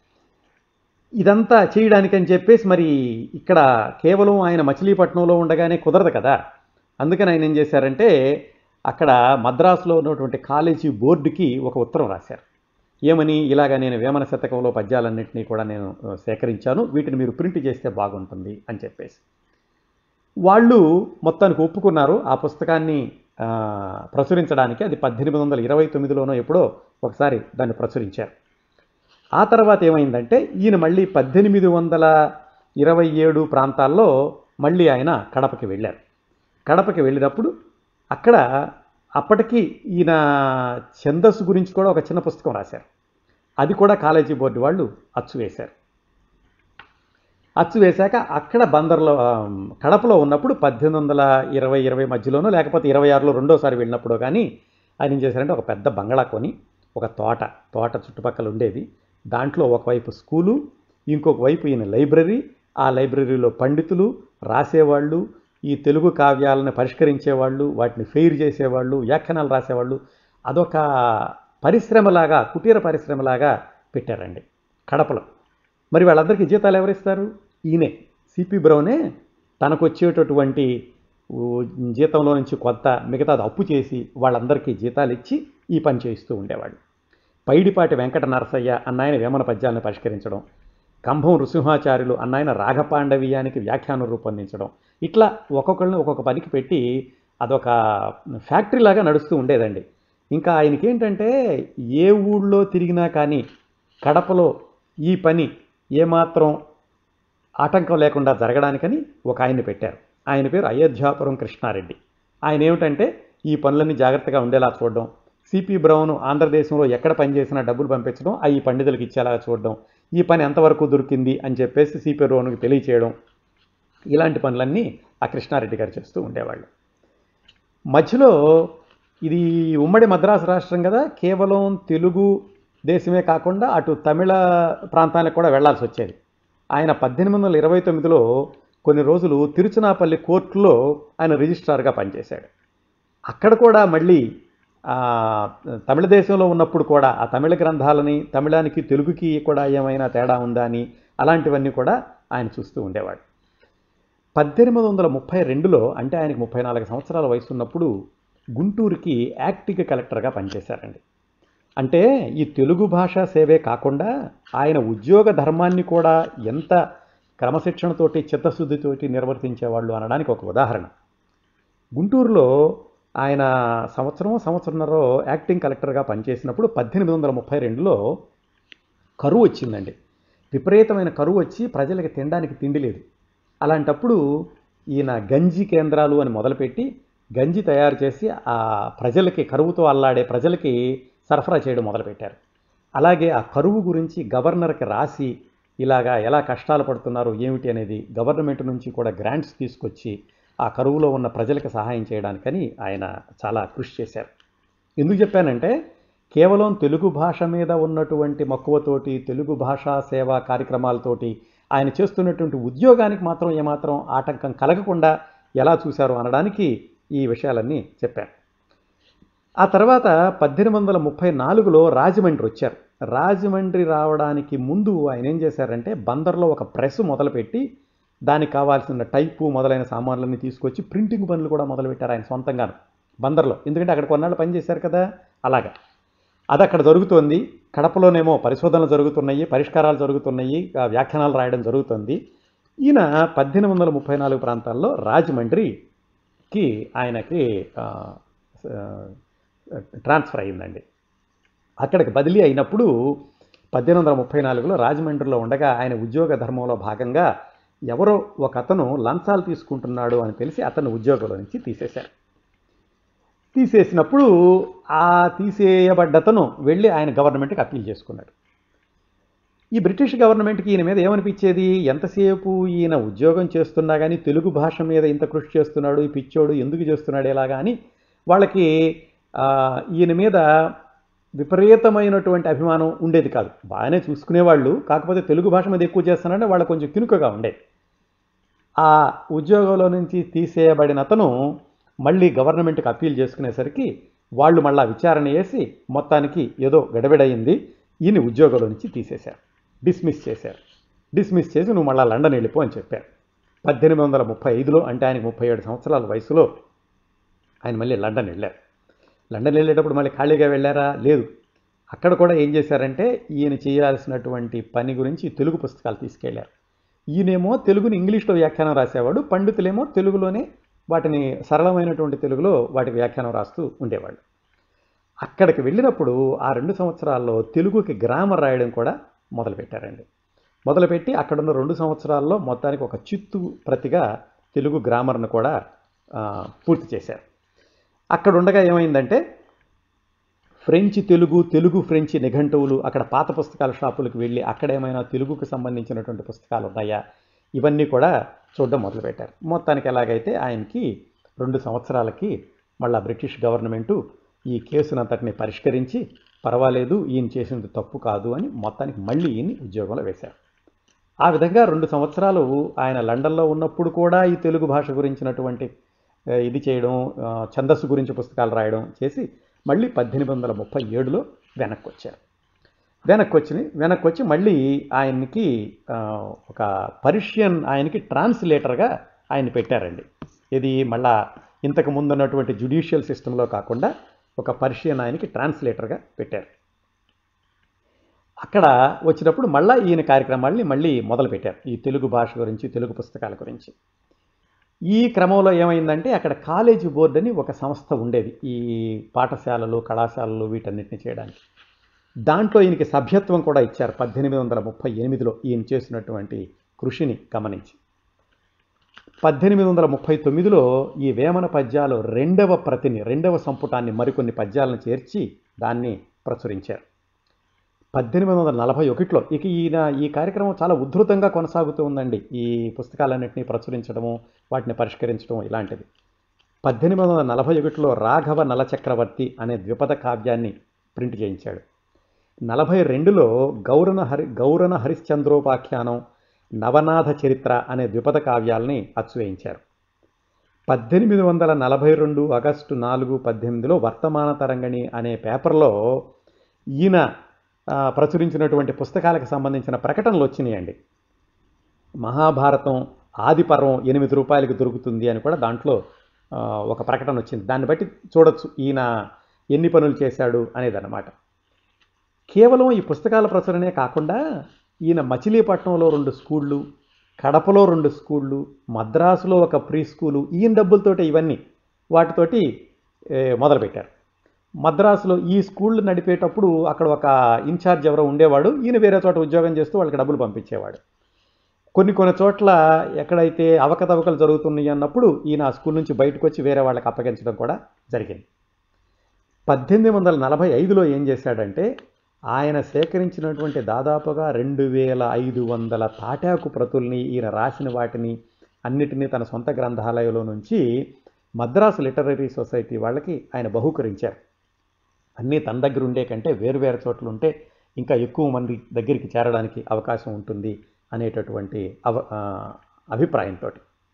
ఇదంతా చేయడానికని చెప్పేసి మరి ఇక్కడ కేవలం ఆయన మచిలీపట్నంలో ఉండగానే కుదరదు కదా అందుకని ఆయన ఏం చేశారంటే అక్కడ మద్రాసులో ఉన్నటువంటి కాలేజీ బోర్డుకి ఒక ఉత్తరం రాశారు ఏమని ఇలాగ నేను వేమన శతకంలో పద్యాలన్నింటినీ కూడా నేను ఆ, సేకరించాను వీటిని మీరు ప్రింట్ చేస్తే బాగుంటుంది అని చెప్పేసి వాళ్ళు మొత్తానికి ఒప్పుకున్నారు ఆ పుస్తకాన్ని ఆ, ప్రచురించడానికి అది పద్దెనిమిది వందల ఇరవై తొమ్మిదిలోనో ఎప్పుడో ఒకసారి దాన్ని ప్రచురించారు ఆ తర్వాత ఏమైందంటే ఈయన మళ్ళీ పద్దెనిమిది వందల ఇరవై ఏడు ప్రాంతాల్లో మళ్ళీ ఆయన కడపకి వెళ్ళారు కడపకి వెళ్ళినప్పుడు అక్కడ అప్పటికి ఈయన ఛందస్సు గురించి కూడా ఒక చిన్న పుస్తకం రాశారు అది కూడా కాలేజీ బోర్డు వాళ్ళు అచ్చు వేశారు అచ్చు వేశాక అక్కడ బందర్లో ఆ, కడపలో ఉన్నప్పుడు పద్దెనిమిది వందల ఇరవై ఇరవై మధ్యలోనో లేకపోతే ఇరవై ఆరులో రెండోసారి వెళ్ళినప్పుడు కానీ ఆయన ఏం చేశారంటే ఒక పెద్ద బంగళా కొని ఒక తోట తోట చుట్టుపక్కల ఉండేది దాంట్లో ఒకవైపు స్కూలు ఇంకొక వైపు ఈయన లైబ్రరీ ఆ లైబ్రరీలో పండితులు రాసేవాళ్ళు ఈ తెలుగు కావ్యాలను పరిష్కరించేవాళ్ళు వాటిని ఫెయిర్ చేసేవాళ్ళు వ్యాఖ్యానాలు రాసేవాళ్ళు అదొక పరిశ్రమలాగా కుటీర పరిశ్రమలాగా పెట్టారండి కడపలో మరి వాళ్ళందరికీ జీతాలు ఎవరిస్తారు ఈయనే సిపి బ్రౌనే తనకు వచ్చేటటువంటి ఊ, జీతంలో నుంచి కొంత మిగతాది అప్పు చేసి వాళ్ళందరికీ జీతాలు ఇచ్చి ఈ పని చేయిస్తూ ఉండేవాళ్ళు పైడిపాటి వెంకట నరసయ్య అన్నాయన వేమన పద్యాలను పరిష్కరించడం కంభం నృసింహాచార్యులు అన్నాయన రాగపాండవీయానికి వ్యాఖ్యానం రూపొందించడం ఇట్లా ఒక్కొక్కరిని ఒక్కొక్క పనికి పెట్టి అదొక ఫ్యాక్టరీ లాగా నడుస్తూ ఉండేదండి ఇంకా ఆయనకి ఏంటంటే ఏ ఊళ్ళో తిరిగినా కానీ కడపలో ఈ పని ఏమాత్రం ఆటంకం లేకుండా జరగడానికని ఒక ఆయన్ని పెట్టారు ఆయన పేరు అయోధ్యాపురం కృష్ణారెడ్డి ఆయన ఏమిటంటే ఈ పనులన్నీ జాగ్రత్తగా ఉండేలా చూడడం సిపి బ్రౌన్ ఆంధ్రదేశంలో ఎక్కడ పనిచేసినా డబ్బులు పంపించడం ఆ ఈ పండితులకు ఇచ్చేలా చూడడం ఈ పని ఎంతవరకు దొరికింది అని చెప్పేసి సిపి బ్రౌన్కి తెలియచేయడం ఇలాంటి పనులన్నీ ఆ కృష్ణారెడ్డి గారు చేస్తూ ఉండేవాళ్ళు మధ్యలో ఇది ఉమ్మడి మద్రాసు రాష్ట్రం కదా కేవలం తెలుగు దేశమే కాకుండా అటు తమిళ ప్రాంతానికి కూడా వెళ్లాల్సి వచ్చేది ఆయన పద్దెనిమిది వందల ఇరవై తొమ్మిదిలో కొన్ని రోజులు తిరుచునాపల్లి కోర్టులో ఆయన రిజిస్ట్రార్గా పనిచేశాడు అక్కడ కూడా మళ్ళీ ఆ, తమిళ దేశంలో ఉన్నప్పుడు కూడా ఆ తమిళ గ్రంథాలని తమిళానికి తెలుగుకి కూడా ఏమైనా తేడా ఉందా అని అలాంటివన్నీ కూడా ఆయన చూస్తూ ఉండేవాడు పద్దెనిమిది వందల ముప్పై రెండులో అంటే ఆయనకు ముప్పై నాలుగు సంవత్సరాల వయసు ఉన్నప్పుడు గుంటూరుకి యాక్టింగ్ కలెక్టర్గా పనిచేశారండి అంటే ఈ తెలుగు భాషా సేవే కాకుండా ఆయన ఉద్యోగ ధర్మాన్ని కూడా ఎంత క్రమశిక్షణతోటి చిత్తశుద్ధితోటి నిర్వర్తించేవాళ్ళు అనడానికి ఒక ఉదాహరణ గుంటూరులో ఆయన సంవత్సరం సంవత్సరంన్నర యాక్టింగ్ కలెక్టర్గా పనిచేసినప్పుడు పద్దెనిమిది వందల ముప్పై రెండులో కరువు వచ్చిందండి విపరీతమైన కరువు వచ్చి ప్రజలకి తినడానికి తిండి లేదు అలాంటప్పుడు ఈయన గంజి కేంద్రాలు అని మొదలుపెట్టి గంజి తయారు చేసి ఆ ప్రజలకి కరువుతో అల్లాడే ప్రజలకి సరఫరా చేయడం మొదలుపెట్టారు అలాగే ఆ కరువు గురించి గవర్నర్కి రాసి ఇలాగా ఎలా కష్టాలు పడుతున్నారో ఏమిటి అనేది గవర్నమెంట్ నుంచి కూడా గ్రాంట్స్ తీసుకొచ్చి ఆ కరువులో ఉన్న ప్రజలకు సహాయం చేయడానికని ఆయన చాలా కృషి చేశారు ఎందుకు చెప్పానంటే కేవలం తెలుగు భాష మీద ఉన్నటువంటి మక్కువతోటి తెలుగు భాషా సేవా కార్యక్రమాలతోటి ఆయన చేస్తున్నటువంటి ఉద్యోగానికి మాత్రం ఏమాత్రం ఆటంకం కలగకుండా ఎలా చూశారు అనడానికి ఈ విషయాలన్నీ చెప్పాను ఆ తర్వాత పద్దెనిమిది వందల ముప్పై నాలుగులో రాజమండ్రి వచ్చారు రాజమండ్రి రావడానికి ముందు ఆయన ఏం చేశారంటే బందర్లో ఒక ప్రెస్ మొదలుపెట్టి దానికి కావాల్సిన టైపు మొదలైన సామాన్లన్నీ తీసుకొచ్చి ప్రింటింగ్ పనులు కూడా మొదలుపెట్టారు ఆయన సొంతంగాను బందర్లో ఎందుకంటే అక్కడ కొన్నాళ్ళు పనిచేశారు కదా అలాగా అది అక్కడ జరుగుతోంది కడపలోనేమో పరిశోధనలు జరుగుతున్నాయి పరిష్కారాలు జరుగుతున్నాయి ఆ వ్యాఖ్యానాలు రాయడం జరుగుతుంది ఈయన పద్దెనిమిది వందల ముప్పై నాలుగు ప్రాంతాల్లో రాజమండ్రికి ఆయనకి ఆ, ఆ, ట్రాన్స్ఫర్ అయిందండి అక్కడికి బదిలీ అయినప్పుడు పద్దెనిమిది వందల ముప్పై నాలుగులో రాజమండ్రిలో ఉండగా ఆయన ఉద్యోగ ధర్మంలో భాగంగా ఎవరో ఒక అతను లంచాలు తీసుకుంటున్నాడు అని తెలిసి అతను ఉద్యోగంలో నుంచి తీసేశారు తీసేసినప్పుడు ఆ తీసేయబడ్డతను వెళ్ళి ఆయన గవర్నమెంట్కి అప్పీల్ చేసుకున్నాడు ఈ బ్రిటిష్ గవర్నమెంట్కి ఈయన మీద ఏమనిపించేది ఎంతసేపు ఈయన ఉద్యోగం చేస్తున్నా కానీ తెలుగు భాష మీద ఇంత కృషి చేస్తున్నాడు ఈ పిచ్చోడు ఎందుకు చేస్తున్నాడు ఇలాగా అని వాళ్ళకి ఆ, ఈయన మీద విపరీతమైనటువంటి అభిమానం ఉండేది కాదు బాగానే చూసుకునేవాళ్ళు కాకపోతే తెలుగు భాష మీద ఎక్కువ చేస్తున్నాడంటే వాళ్ళకి కొంచెం కినుకగా ఉండేది ఆ ఉద్యోగంలో నుంచి తీసేయబడిన అతను మళ్ళీ గవర్నమెంట్కి అప్పీల్ చేసుకునేసరికి వాళ్ళు మళ్ళా విచారణ చేసి మొత్తానికి ఏదో గడబిడయింది ఈయన ఉద్యోగంలో నుంచి తీసేశారు డిస్మిస్ చేశారు డిస్మిస్ చేసి నువ్వు మళ్ళీ లండన్ వెళ్ళిపో అని చెప్పారు పద్దెనిమిది వందల ముప్పై ఐదులో అంటే ఆయనకి ముప్పై ఏడు సంవత్సరాల వయసులో ఆయన మళ్ళీ లండన్ వెళ్ళారు లండన్ వెళ్ళేటప్పుడు మళ్ళీ ఖాళీగా వెళ్ళారా లేదు అక్కడ కూడా ఏం చేశారంటే ఈయన చేయాల్సినటువంటి పని గురించి తెలుగు పుస్తకాలు తీసుకెళ్లారు ఈయనేమో తెలుగుని ఇంగ్లీష్లో వ్యాఖ్యానం రాసేవాడు పండితులేమో తెలుగులోనే వాటిని సరళమైనటువంటి తెలుగులో వాటి వ్యాఖ్యానం రాస్తూ ఉండేవాళ్ళు అక్కడికి వెళ్ళినప్పుడు ఆ రెండు సంవత్సరాల్లో తెలుగుకి గ్రామర్ రాయడం కూడా మొదలుపెట్టారండి మొదలుపెట్టి అక్కడున్న రెండు సంవత్సరాల్లో మొత్తానికి ఒక చిత్తు ప్రతిగా తెలుగు గ్రామర్ను కూడా ఆ, పూర్తి చేశారు అక్కడ ఉండగా ఏమైందంటే ఫ్రెంచ్ తెలుగు తెలుగు ఫ్రెంచ్ నిఘంటువులు అక్కడ పాత పుస్తకాల షాపులకు వెళ్ళి అక్కడ ఏమైనా తెలుగుకు సంబంధించినటువంటి పుస్తకాలు ఉన్నాయా ఇవన్నీ కూడా చూడడం మొదలుపెట్టారు మొత్తానికి ఎలాగైతే ఆయనకి రెండు సంవత్సరాలకి మళ్ళా బ్రిటిష్ గవర్నమెంటు ఈ కేసునంతటిని పరిష్కరించి పర్వాలేదు ఈయన చేసింది తప్పు కాదు అని మొత్తానికి మళ్ళీ ఈయన్ని ఉద్యోగంలో వేశారు ఆ విధంగా రెండు సంవత్సరాలు ఆయన లండన్లో ఉన్నప్పుడు కూడా ఈ తెలుగు భాష గురించినటువంటి ఆ, ఇది చేయడం ఆ, ఛందస్సు గురించి పుస్తకాలు రాయడం చేసి మళ్ళీ పద్దెనిమిది వందల ముప్పై ఏడులో వెనక్కి వచ్చారు వెనక్కి వచ్చి వెనక్కి వచ్చి మళ్ళీ ఆయనకి ఆ, ఒక పర్షియన్ ఆయనకి ట్రాన్స్లేటర్గా ఆయన పెట్టారండి ఇది మళ్ళా ఇంతకు ముందు ఉన్నటువంటి జుడిషియల్ సిస్టంలో కాకుండా ఒక పర్షియన్ ఆయనకి ట్రాన్స్లేటర్గా పెట్టారు అక్కడ వచ్చినప్పుడు మళ్ళీ ఈయన కార్యక్రమాల్ని మళ్ళీ మొదలు పెట్టారు ఈ తెలుగు భాష గురించి తెలుగు పుస్తకాల గురించి ఈ క్రమంలో ఏమైందంటే అక్కడ కాలేజీ బోర్డు అని ఒక సంస్థ ఉండేది ఈ పాఠశాలలు కళాశాలలు వీటన్నిటిని చేయడానికి దాంట్లో ఈయనకి సభ్యత్వం కూడా ఇచ్చారు పద్దెనిమిది వందల ముప్పై ఎనిమిదిలో ఈయన చేసినటువంటి కృషిని గమనించి పద్దెనిమిది వందల ముప్పై తొమ్మిదిలో ఈ వేమన పద్యాలు రెండవ ప్రతిని రెండవ సంపుటాన్ని మరికొన్ని పద్యాలను చేర్చి దాన్ని ప్రచురించారు పద్దెనిమిది వందల నలభై ఒకటిలో ఇక ఈయన ఈ కార్యక్రమం చాలా ఉధృతంగా కొనసాగుతూ ఉందండి ఈ పుస్తకాలన్నింటినీ ప్రచురించడము వాటిని పరిష్కరించడం ఇలాంటిది పద్దెనిమిది వందల నలభై ఒకటిలో రాఘవ నలచక్రవర్తి అనే ద్విపద కావ్యాన్ని ప్రింట్ చేయించాడు నలభై రెండులో గౌరన హరి గౌరన హరిశ్చంద్రోపాఖ్యానం నవనాథ చరిత్ర అనే ద్విపద కావ్యాల్ని అచ్చువేయించారు పద్దెనిమిది వందల నలభై రెండు ఆగస్టు నాలుగు పద్దెనిమిదిలో వర్తమాన తరంగిణి అనే పేపర్లో ఈయన ఆ, ప్రచురించినటువంటి పుస్తకాలకు సంబంధించిన ప్రకటనలు వచ్చినాయండి మహాభారతం ఆదిపర్వం ఎనిమిది రూపాయలకి దొరుకుతుంది అని కూడా దాంట్లో ఆ, ఒక ప్రకటన వచ్చింది దాన్ని బట్టి చూడొచ్చు ఈయన ఎన్ని పనులు చేశాడు అనేదన్నమాట కేవలం ఈ పుస్తకాల ప్రచురణే కాకుండా ఈయన మచిలీపట్నంలో రెండు స్కూళ్ళు కడపలో రెండు స్కూళ్ళు మద్రాసులో ఒక ప్రీ స్కూలు ఈయన డబ్బులతోటే ఇవన్నీ వాటితోటి ఏ, మొదలుపెట్టారు మద్రాసులో ఈ స్కూళ్ళు నడిపేటప్పుడు అక్కడ ఒక ఇన్ఛార్జ్ ఎవరో ఉండేవాడు ఈయన వేరే చోట ఉద్యోగం చేస్తూ వాళ్ళకి డబ్బులు పంపించేవాడు కొన్ని కొన్ని చోట్ల ఎక్కడైతే అవకతవకలు జరుగుతున్నాయి అన్నప్పుడు ఈయన ఆ స్కూల్ నుంచి బయటకు వచ్చి వేరే వాళ్ళకి అప్పగించడం కూడా జరిగింది పద్దెనిమిది వందల నలభై ఐదులో ఏం చేశాడంటే ఆయన సేకరించినటువంటి దాదాపుగా రెండు వేల ఐదు వందల తాటాకు ప్రతుల్ని ఈయన రాసిన వాటిని అన్నిటినీ తన సొంత గ్రంథాలయంలో నుంచి మద్రాసు లిటరరీ సొసైటీ వాళ్ళకి ఆయన బహూకరించారు అన్నీ తన దగ్గర ఉండే కంటే వేరు వేరు చోట్ల ఉంటే ఇంకా ఎక్కువ మంది దగ్గరికి చేరడానికి అవకాశం ఉంటుంది అనేటటువంటి అవ ఆ, అభిప్రాయంతో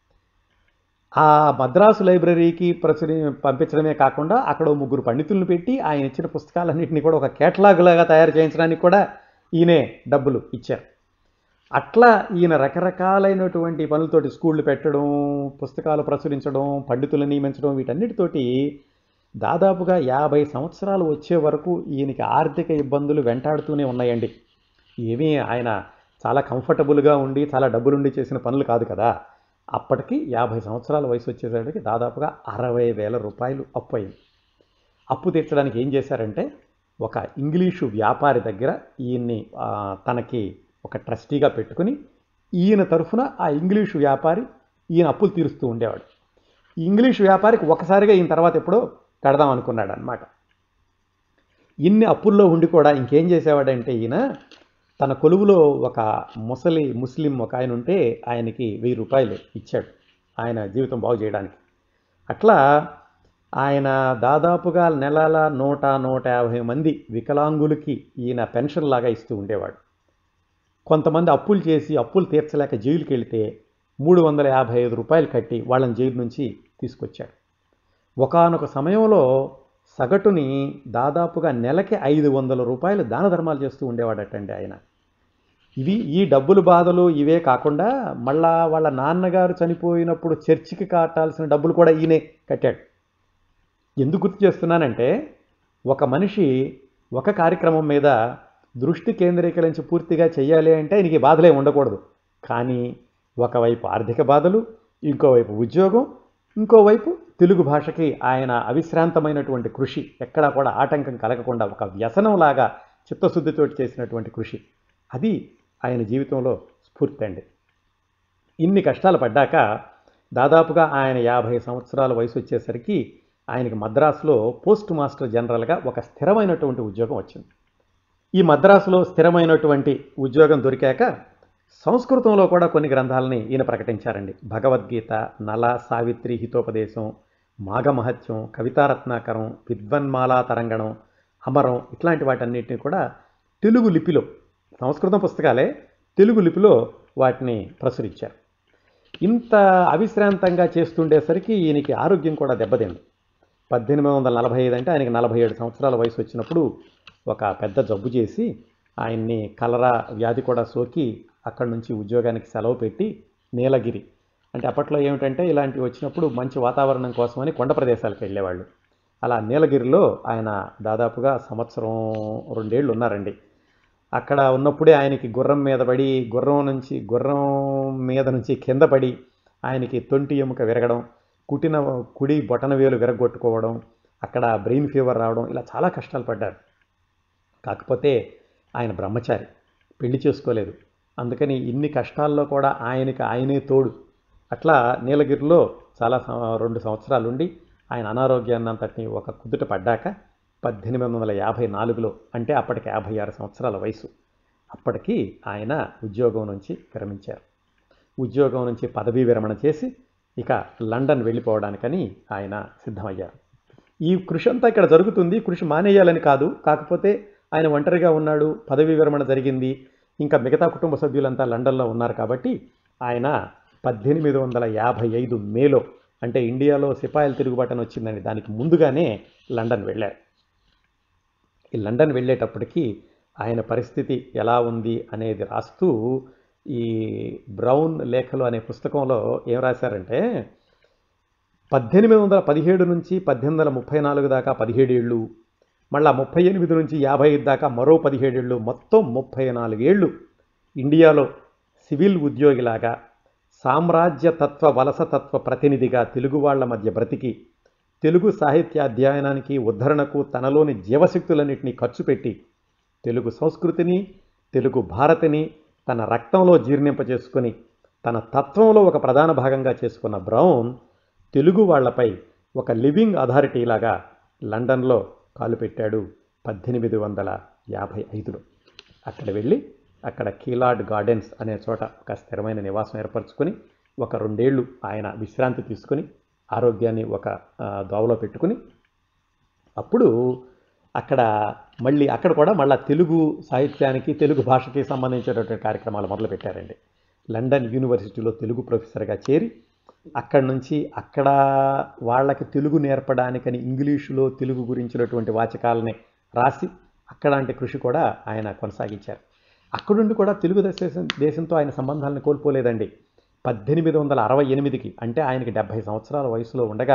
ఆ మద్రాసు లైబ్రరీకి ప్రచురి పంపించడమే కాకుండా అక్కడ ఓ ముగ్గురు పండితులను పెట్టి ఆయన ఇచ్చిన పుస్తకాలన్నింటినీ కూడా ఒక కేటలాగ్ లాగా తయారు చేయించడానికి కూడా ఈయనే డబ్బులు ఇచ్చారు అట్లా ఈయన రకరకాలైనటువంటి పనులతోటి స్కూళ్ళు పెట్టడం పుస్తకాలు ప్రచురించడం పండితులను నియమించడం వీటన్నిటితోటి దాదాపుగా యాభై సంవత్సరాలు వచ్చే వరకు ఈయనకి ఆర్థిక ఇబ్బందులు వెంటాడుతూనే ఉన్నాయండి ఏమీ ఆయన చాలా కంఫర్టబుల్గా ఉండి చాలా డబ్బులుండి చేసిన పనులు కాదు కదా అప్పటికి యాభై సంవత్సరాల వయసు వచ్చేసరికి దాదాపుగా అరవై వేల రూపాయలు అప్పు అయింది అప్పు తీర్చడానికి ఏం చేశారంటే ఒక ఇంగ్లీషు వ్యాపారి దగ్గర ఈయన్ని ఆ, తనకి ఒక ట్రస్టీగా పెట్టుకుని ఈయన తరఫున ఆ ఇంగ్లీషు వ్యాపారి ఈయన అప్పులు తీరుస్తూ ఉండేవాడు ఈ ఇంగ్లీషు వ్యాపారికి ఒకసారిగా ఈయన తర్వాత ఎప్పుడో కడదాం అనుకున్నాడు అనమాట ఇన్ని అప్పుల్లో ఉండి కూడా ఇంకేం చేసేవాడంటే ఈయన తన కొలువులో ఒక ముసలి ముస్లిం ఒక ఆయన ఉంటే ఆయనకి వెయ్యి రూపాయలు ఇచ్చాడు ఆయన జీవితం బాగు చేయడానికి అట్లా ఆయన దాదాపుగా నెలల నూట నూట యాభై మంది వికలాంగులకి ఈయన పెన్షన్ లాగా ఇస్తూ ఉండేవాడు కొంతమంది అప్పులు చేసి అప్పులు తీర్చలేక జైలుకి వెళితే మూడు వందల యాభై ఐదు రూపాయలు కట్టి వాళ్ళని జైలు నుంచి తీసుకొచ్చాడు ఒకానొక సమయంలో సగటుని దాదాపుగా నెలకి ఐదు వందల రూపాయలు దాన ధర్మాలు చేస్తూ ఉండేవాడటండి ఆయన ఇవి ఈ డబ్బులు బాధలు ఇవే కాకుండా మళ్ళా వాళ్ళ నాన్నగారు చనిపోయినప్పుడు చర్చికి కట్టాల్సిన డబ్బులు కూడా ఈయనే కట్టాడు ఎందుకు గుర్తు చేస్తున్నానంటే ఒక మనిషి ఒక కార్యక్రమం మీద దృష్టి కేంద్రీకరించి పూర్తిగా చేయాలి అంటే ఆయనకి బాధలే ఉండకూడదు కానీ ఒకవైపు ఆర్థిక బాధలు ఇంకోవైపు ఉద్యోగం ఇంకోవైపు తెలుగు భాషకి ఆయన అవిశ్రాంతమైనటువంటి కృషి ఎక్కడా కూడా ఆటంకం కలగకుండా ఒక వ్యసనంలాగా చిత్తశుద్ధితో చేసినటువంటి కృషి అది ఆయన జీవితంలో స్ఫూర్తి అండి ఇన్ని కష్టాలు పడ్డాక దాదాపుగా ఆయన యాభై సంవత్సరాల వయసు వచ్చేసరికి ఆయనకి మద్రాసులో పోస్ట్ మాస్టర్ జనరల్గా ఒక స్థిరమైనటువంటి ఉద్యోగం వచ్చింది ఈ మద్రాసులో స్థిరమైనటువంటి ఉద్యోగం దొరికాక సంస్కృతంలో కూడా కొన్ని గ్రంథాలని ఈయన ప్రకటించారండి భగవద్గీత నల సావిత్రి హితోపదేశం మాఘమహత్యం కవితారత్నాకరం విద్వన్మాలా తరంగణం అమరం ఇట్లాంటి వాటన్నిటిని కూడా తెలుగు లిపిలో సంస్కృతం పుస్తకాలే తెలుగు లిపిలో వాటిని ప్రచురించారు ఇంత అవిశ్రాంతంగా చేస్తుండేసరికి ఈయనకి ఆరోగ్యం కూడా దెబ్బతింది పద్దెనిమిది వందల నలభై ఐదు అంటే ఆయనకి నలభై ఏడు సంవత్సరాల వయసు వచ్చినప్పుడు ఒక పెద్ద జబ్బు చేసి ఆయన్ని కలరా వ్యాధి కూడా సోకి అక్కడి నుంచి ఉద్యోగానికి సెలవు పెట్టి నీలగిరి అంటే అప్పట్లో ఏమిటంటే ఇలాంటివి వచ్చినప్పుడు మంచి వాతావరణం కోసమని కొండ ప్రదేశాలకు వెళ్ళేవాళ్ళు అలా నీలగిరిలో ఆయన దాదాపుగా సంవత్సరం రెండేళ్ళు ఉన్నారండి అక్కడ ఉన్నప్పుడే ఆయనకి గుర్రం మీద పడి గుర్రం నుంచి గుర్రం మీద నుంచి కింద పడి ఆయనకి తొంటి ఎముక విరగడం కుట్టిన కుడి బొటన వేలు విరగొట్టుకోవడం అక్కడ బ్రెయిన్ ఫీవర్ రావడం ఇలా చాలా కష్టాలు పడ్డారు కాకపోతే ఆయన బ్రహ్మచారి పెళ్లి చేసుకోలేదు అందుకని ఇన్ని కష్టాల్లో కూడా ఆయనకి ఆయనే తోడు అట్లా నీలగిరిలో చాలా సం- రెండు సంవత్సరాలు ఉండి ఆయన అనారోగ్యాన్ని అంతటిని ఒక కుదుట పడ్డాక పద్దెనిమిది వందల యాభై నాలుగులో అంటే అప్పటికి యాభై ఆరు సంవత్సరాల వయసు అప్పటికి ఆయన ఉద్యోగం నుంచి విరమించారు ఉద్యోగం నుంచి పదవీ విరమణ చేసి ఇక లండన్ వెళ్ళిపోవడానికని ఆయన సిద్ధమయ్యారు ఈ కృషి అంతా ఇక్కడ జరుగుతుంది కృషి మానేయాలని కాదు కాకపోతే ఆయన ఒంటరిగా ఉన్నాడు పదవీ విరమణ జరిగింది ఇంకా మిగతా కుటుంబ సభ్యులంతా లండన్లో ఉన్నారు కాబట్టి ఆయన పద్దెనిమిది వందల యాభై ఐదు మేలో అంటే ఇండియాలో సిపాయిల తిరుగుబాటని వచ్చిందని దానికి ముందుగానే లండన్ వెళ్ళారు ఈ లండన్ వెళ్ళేటప్పటికి ఆయన పరిస్థితి ఎలా ఉంది అనేది రాస్తూ ఈ బ్రౌన్ లేఖలు అనే పుస్తకంలో ఏం రాశారంటే పద్దెనిమిది వందల పదిహేడు నుంచి పద్దెనిమిది వందల ముప్పై నాలుగు దాకా పదిహేడేళ్ళు మళ్ళా ముప్పై ఎనిమిది నుంచి యాభై ఐదు దాకా మరో పదిహేడేళ్ళు మొత్తం ముప్పై నాలుగేళ్ళు ఇండియాలో సివిల్ ఉద్యోగిలాగా సామ్రాజ్యతత్వ వలసతత్వ ప్రతినిధిగా తెలుగు వాళ్ళ మధ్య బ్రతికి తెలుగు సాహిత్య అధ్యయనానికి ఉద్ధరణకు తనలోని జీవశక్తులన్నింటినీ ఖర్చు పెట్టి తెలుగు సంస్కృతిని తెలుగు భారతిని తన రక్తంలో జీర్ణింపజేసుకొని తన తత్వంలో ఒక ప్రధాన భాగంగా చేసుకున్న బ్రౌన్ తెలుగు వాళ్ళపై ఒక లివింగ్ అథారిటీలాగా లండన్లో కాలు పెట్టాడు పద్దెనిమిది వందల యాభై ఐదులో అక్కడ వెళ్ళి అక్కడ కీలాడ్ గార్డెన్స్ అనే చోట ఒక స్థిరమైన నివాసం ఏర్పరచుకొని ఒక రెండేళ్లు ఆయన విశ్రాంతి తీసుకొని ఆరోగ్యాన్ని ఒక ఆ, దోవలో పెట్టుకుని అప్పుడు అక్కడ మళ్ళీ అక్కడ కూడా మళ్ళీ తెలుగు సాహిత్యానికి తెలుగు భాషకి సంబంధించినటువంటి కార్యక్రమాలు మొదలుపెట్టారండి లండన్ యూనివర్సిటీలో తెలుగు ప్రొఫెసర్గా చేరి అక్కడి నుంచి అక్కడ వాళ్ళకి తెలుగు నేర్పడానికని ఇంగ్లీషులో తెలుగు గురించినటువంటి వాచకాలని రాసి అక్కడాంటి కృషి కూడా ఆయన కొనసాగించారు అక్కడుండి కూడా తెలుగు దేశం దేశంతో ఆయన సంబంధాలను కోల్పోలేదండి పద్దెనిమిది వందల అరవై ఎనిమిదికి అంటే ఆయనకి డెబ్భై సంవత్సరాల వయసులో ఉండగా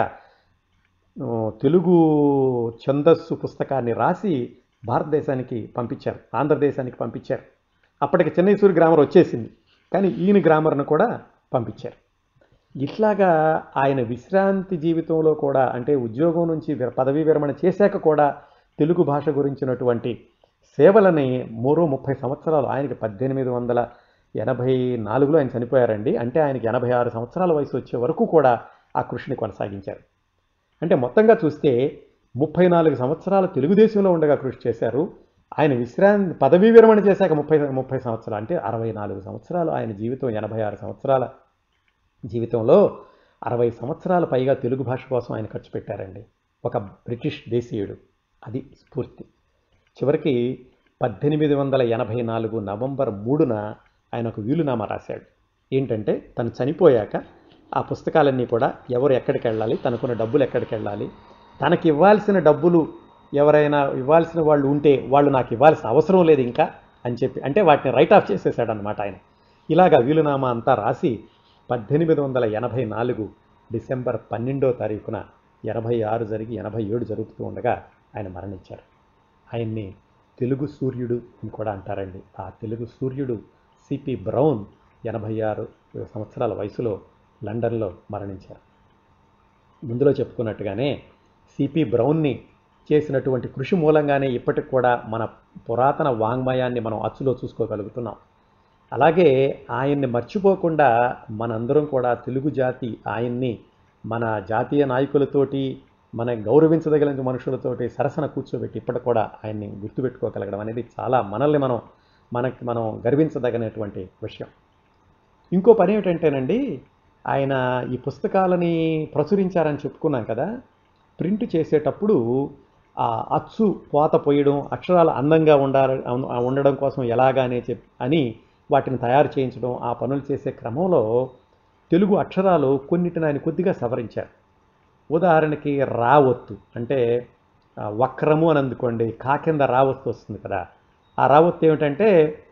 ఆ, తెలుగు ఛందస్సు పుస్తకాన్ని రాసి భారతదేశానికి పంపించారు ఆంధ్రదేశానికి పంపించారు అప్పటికి చెన్నైసూరి గ్రామర్ వచ్చేసింది కానీ ఈయన గ్రామర్ను కూడా పంపించారు ఇట్లాగా ఆయన విశ్రాంతి జీవితంలో కూడా అంటే ఉద్యోగం నుంచి విర- పదవీ విరమణ చేశాక కూడా తెలుగు భాష గురించినటువంటి సేవలని మరో ముప్పై సంవత్సరాలు ఆయనకి పద్దెనిమిది వందల ఎనభై నాలుగులో ఆయన చనిపోయారండి అంటే ఆయనకి ఎనభై ఆరు సంవత్సరాల వయసు వచ్చే వరకు కూడా ఆ కృషిని కొనసాగించారు అంటే మొత్తంగా చూస్తే ముప్పై నాలుగు సంవత్సరాలు తెలుగుదేశంలో ఉండగా కృషి చేశారు ఆయన విశ్రాంతి పదవీ విరమణ చేశాక ముప్పై ముప్పై సంవత్సరాలు అంటే అరవై నాలుగు సంవత్సరాలు ఆయన జీవితం ఎనభై ఆరు సంవత్సరాల జీవితంలో అరవై సంవత్సరాల పైగా తెలుగు భాష కోసం ఆయన ఖర్చు పెట్టారండి ఒక బ్రిటిష్ దేశీయుడు అది స్ఫూర్తి చివరికి పద్దెనిమిది వందల ఎనభై నాలుగు నవంబర్ మూడున ఆయన ఒక వీలునామా రాశాడు ఏంటంటే తను చనిపోయాక ఆ పుస్తకాలన్నీ కూడా ఎవరు ఎక్కడికి వెళ్ళాలి తనకున్న డబ్బులు ఎక్కడికి వెళ్ళాలి తనకి ఇవ్వాల్సిన డబ్బులు ఎవరైనా ఇవ్వాల్సిన వాళ్ళు ఉంటే వాళ్ళు నాకు ఇవ్వాల్సిన అవసరం లేదు ఇంకా అని చెప్పి అంటే వాటిని రైట్ ఆఫ్ చేసేసాడు అనమాట ఆయన ఇలాగా వీలునామా అంతా రాసి పద్దెనిమిది వందల ఎనభై నాలుగు డిసెంబర్ పన్నెండో తారీఖున ఎనభై ఆరు జరిగి ఎనభై ఏడు జరుగుతూ ఉండగా ఆయన మరణించారు ఆయన్ని తెలుగు సూర్యుడు అని కూడా అంటారండి ఆ తెలుగు సూర్యుడు సిపి బ్రౌన్ ఎనభై ఆరు సంవత్సరాల వయసులో లండన్లో మరణించారు ముందులో చెప్పుకున్నట్టుగానే సిపి బ్రౌన్ని చేసినటువంటి కృషి మూలంగానే ఇప్పటికి కూడా మన పురాతన వాంగ్మయాన్ని మనం అచ్చులో చూసుకోగలుగుతున్నాం అలాగే ఆయన్ని మర్చిపోకుండా మనందరం కూడా తెలుగు జాతి ఆయన్ని మన జాతీయ నాయకులతోటి మన గౌరవించదగిన మనుషులతోటి సరసన కూర్చోబెట్టి ఇప్పటికి కూడా ఆయన్ని గుర్తుపెట్టుకోగలగడం అనేది చాలా మనల్ని మనం మనకి మనం గర్వించదగినటువంటి విషయం ఇంకో పని ఏమిటంటేనండి ఆయన ఈ పుస్తకాలని ప్రచురించారని చెప్పుకున్నాం కదా ప్రింట్ చేసేటప్పుడు ఆ అచ్చు పోత పోయడం అక్షరాలు అందంగా ఉండాలి ఉండడం కోసం ఎలాగానే చెప్ అని వాటిని తయారు చేయించడం ఆ పనులు చేసే క్రమంలో తెలుగు అక్షరాలు కొన్నిటిని ఆయన కొద్దిగా సవరించారు ఉదాహరణకి రావొత్తు అంటే ఆ, వక్రము అని అందుకోండి కా కింద రావొత్తు వస్తుంది కదా ఆ రావొత్తు ఏమిటంటే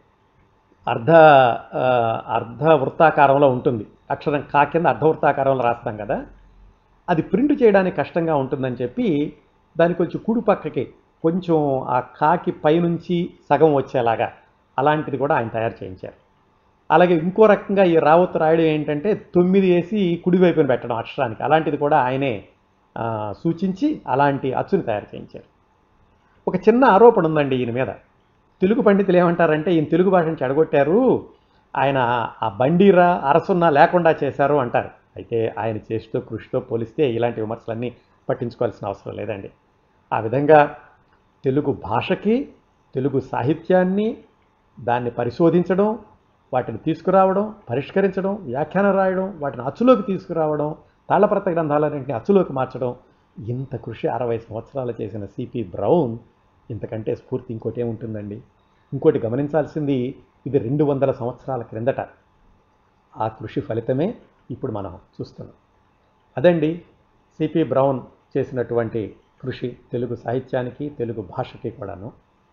అర్ధ ఆ, అర్ధ వృత్తాకారంలో ఉంటుంది అక్షరం కా కింద అర్ధ వృత్తాకారంలో రాస్తాం కదా అది ప్రింట్ చేయడానికి కష్టంగా ఉంటుందని చెప్పి దాని కొంచెం కుడి పక్కకి కొంచెం ఆ కాకి పైనుంచి సగం వచ్చేలాగా అలాంటిది కూడా ఆయన తయారు చేయించారు అలాగే ఇంకో రకంగా ఈ రావత్తు రాయడం ఏంటంటే తొమ్మిది వేసి కుడివైపున పెట్టడం అక్షరానికి అలాంటిది కూడా ఆయనే ఆ, సూచించి అలాంటి అచ్చుని తయారు చేయించారు ఒక చిన్న ఆరోపణ ఉందండి ఈయన మీద తెలుగు పండితులు ఏమంటారంటే ఈయన తెలుగు భాషను చెడగొట్టారు ఆయన ఆ బండిరా అరసున్నా లేకుండా చేశారు అంటారు అయితే ఆయన చేతితో కృషితో పోలిస్తే ఇలాంటి విమర్శలన్నీ పట్టించుకోవాల్సిన అవసరం లేదండి ఆ విధంగా తెలుగు భాషకి తెలుగు సాహిత్యాన్ని దాన్ని పరిశోధించడం వాటిని తీసుకురావడం పరిష్కరించడం వ్యాఖ్యానం రాయడం వాటిని అచ్చులోకి తీసుకురావడం తాళప్రత గ్రంథాలన్నింటినీ అచ్చులోకి మార్చడం ఇంత కృషి అరవై సంవత్సరాలు చేసిన సిపి బ్రౌన్ ఇంతకంటే స్ఫూర్తి ఇంకోటి ఏముంటుందండి ఇంకోటి గమనించాల్సింది ఇది రెండు వందల సంవత్సరాల క్రిందట ఆ కృషి ఫలితమే ఇప్పుడు మనం చూస్తున్నాం అదండి సిపి బ్రౌన్ చేసినటువంటి కృషి తెలుగు సాహిత్యానికి తెలుగు భాషకి కూడాను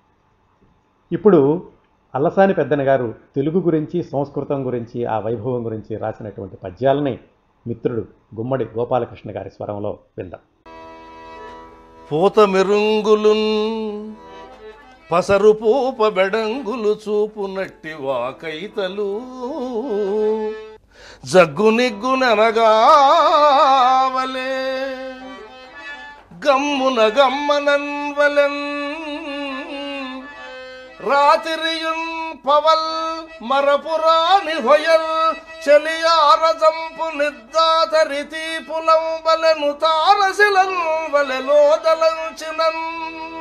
ఇప్పుడు అల్లసాని పెద్దన గారు తెలుగు గురించి సంస్కృతం గురించి ఆ వైభవం గురించి రాసినటువంటి పద్యాలని మిత్రుడు గుమ్మడి గోపాలకృష్ణ గారి స్వరంలో విందాం పూత మెరుంగులున్ పసరు పూప బెడంగులు చూపునట్టి వాకైతలు జగ్గు నిగ్గుననగావలే గమ్మున గమ్మనన్వలెన్ రాతిరియున్ పవల్ మరపురాని హొయల్ చెలియారజంపు నిద్దాతరితి పులం బలెను తారసిలం వలెలోదలంచినన్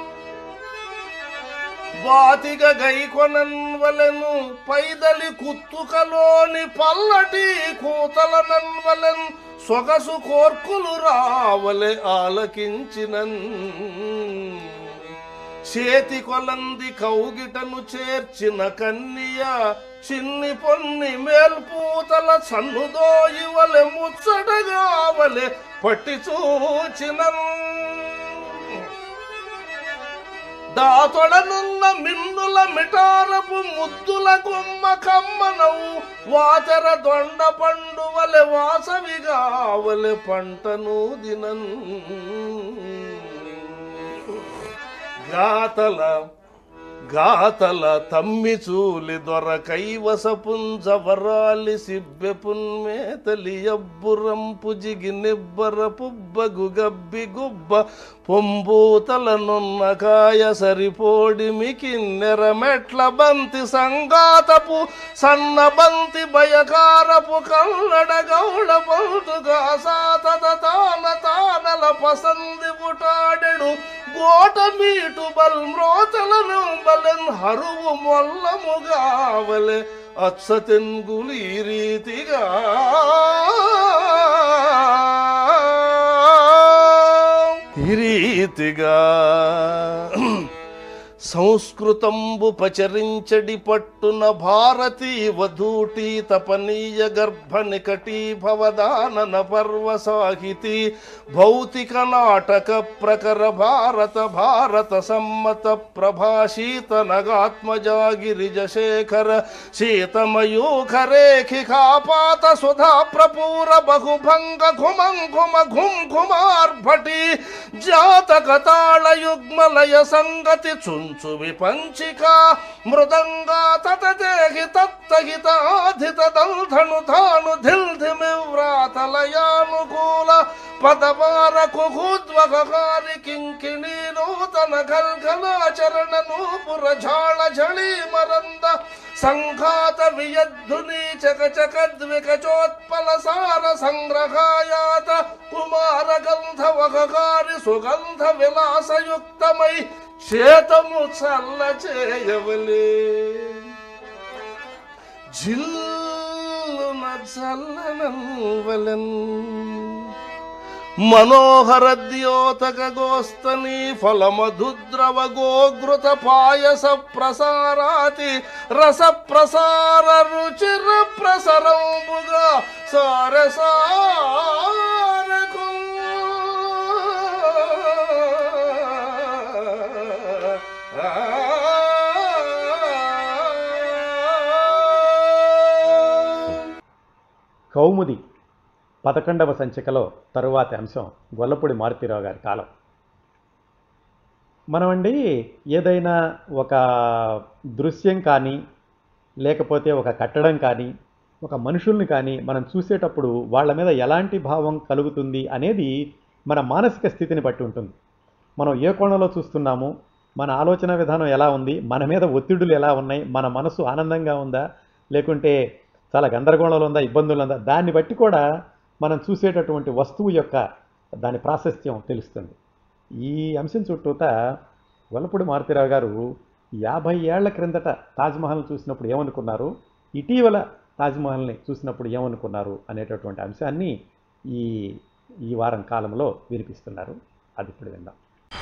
బాతిగ గైకొనన్ వలెను పైదలి కుత్తుకలోని పల్లటి కూతలనన్ వలెన్ సొగసు కోర్కులు రావలె ఆలకించినన్ చేతి కొలంది కౌగిటను చేర్చిన కన్నియ చిన్ని పొన్ని మేల్పూతల సన్నుదోయి వలె ముచ్చటగా వలె పట్టి చూచిన దాతొడనున్న మిన్నుల మిటారపు ముద్దుల కొమ్మ కమ్మనవు వాచర దొండ పండు వలె వాసవిగా వలె పంటను దినన్ గాతల గాతల తమ్మి చూలి దొర కైవస పుంజవరాలి సిబ్బె పున్మేతలి ఎబ్బురంపు జిగి నిబ్బర పుబ్బగు గబ్బి గుబ్బ పొంబూతల నున్న కాయ సరిపోడి మికిన్నెర మెట్ల బంతి సంగాతపు సన్న బంతి భయకారపు కల్లడ గౌడ బంతుగా సాతత తాన తానల పసంది బుటాడెడు గోట మీటు బల్ మ్రోచలను బలన్ హరువు మొల్లముగావలె అచ్చ తెంగులు ఈ రీతిగా ఈ రీతిగా సంస్కృతంబు పచరించడి పట్టున భారతీ వధూటి తపనీయ గర్భ నికటీ భవదానన పర్వ సాహితి భౌతిక నాటక ప్రకర భారత భారత సమ్మత ప్రభాషీత నగాత్మజాగిరిజ శేఖర శీతమయూఖరేఖికాపాత సుధా ప్రపూర బహుభంగ ఘుమం ఘుమ ఘుం ఘుమార్భటి జాతక తాళ యుగ్మలయ సంగతి చుంచు విపంచిక మృదంగా తతదేహి తత్తహితాధిత దల్ధను ధాను ధిల్ధిమి వ్రాతలయానుకూల పదవార కుహూద్వకారి కింకిణీ నూతన కల్కలాచరణ నూపుర ఝాళ ఝళీ మరంద సంఘాత వియద్ధుని చక చక ద్వికచోత్పల సార సంగ్రహాయాత కుమార గంధ వకారి సుగంధ విలాసయుక్తమై చేతము చల్ల చేయవలే జిల్లున చల్లనవలెన్ మనోహర ద్యోతక గోస్తని ఫలమధుద్రవ గోఘృత పాయస ప్రసారాతి రస ప్రసార రుచిర ప్రసరంబుగా సారసారకు కౌముది పదకొండవ సంచికలో తరువాతి అంశం గొల్లపూడి మారుతీరావు గారి కాలం మనమండి ఏదైనా ఒక దృశ్యం కానీ లేకపోతే ఒక కట్టడం కానీ ఒక మనుషుల్ని కానీ మనం చూసేటప్పుడు వాళ్ళ మీద ఎలాంటి భావం కలుగుతుంది అనేది మన మానసిక స్థితిని బట్టి ఉంటుంది మనం ఏ కోణంలో చూస్తున్నాము మన ఆలోచన విధానం ఎలా ఉంది మన మీద ఒత్తిడులు ఎలా ఉన్నాయి మన మనసు ఆనందంగా ఉందా లేకుంటే చాలా గందరగోళంలో ఉందా ఇబ్బందులు ఉందా దాన్ని బట్టి కూడా మనం చూసేటటువంటి వస్తువు యొక్క దాని ప్రాశస్త్యం తెలుస్తుంది ఈ అంశం చుట్టూత వల్లపూడి మారుతీరావు గారు యాభై ఏళ్ల క్రిందట తాజ్మహల్ని చూసినప్పుడు ఏమనుకున్నారు ఇటీవల తాజ్మహల్ని చూసినప్పుడు ఏమనుకున్నారు అనేటటువంటి అంశాన్ని ఈ ఈ వారం కాలంలో వినిపిస్తున్నారు అది ఇప్పుడు విందాం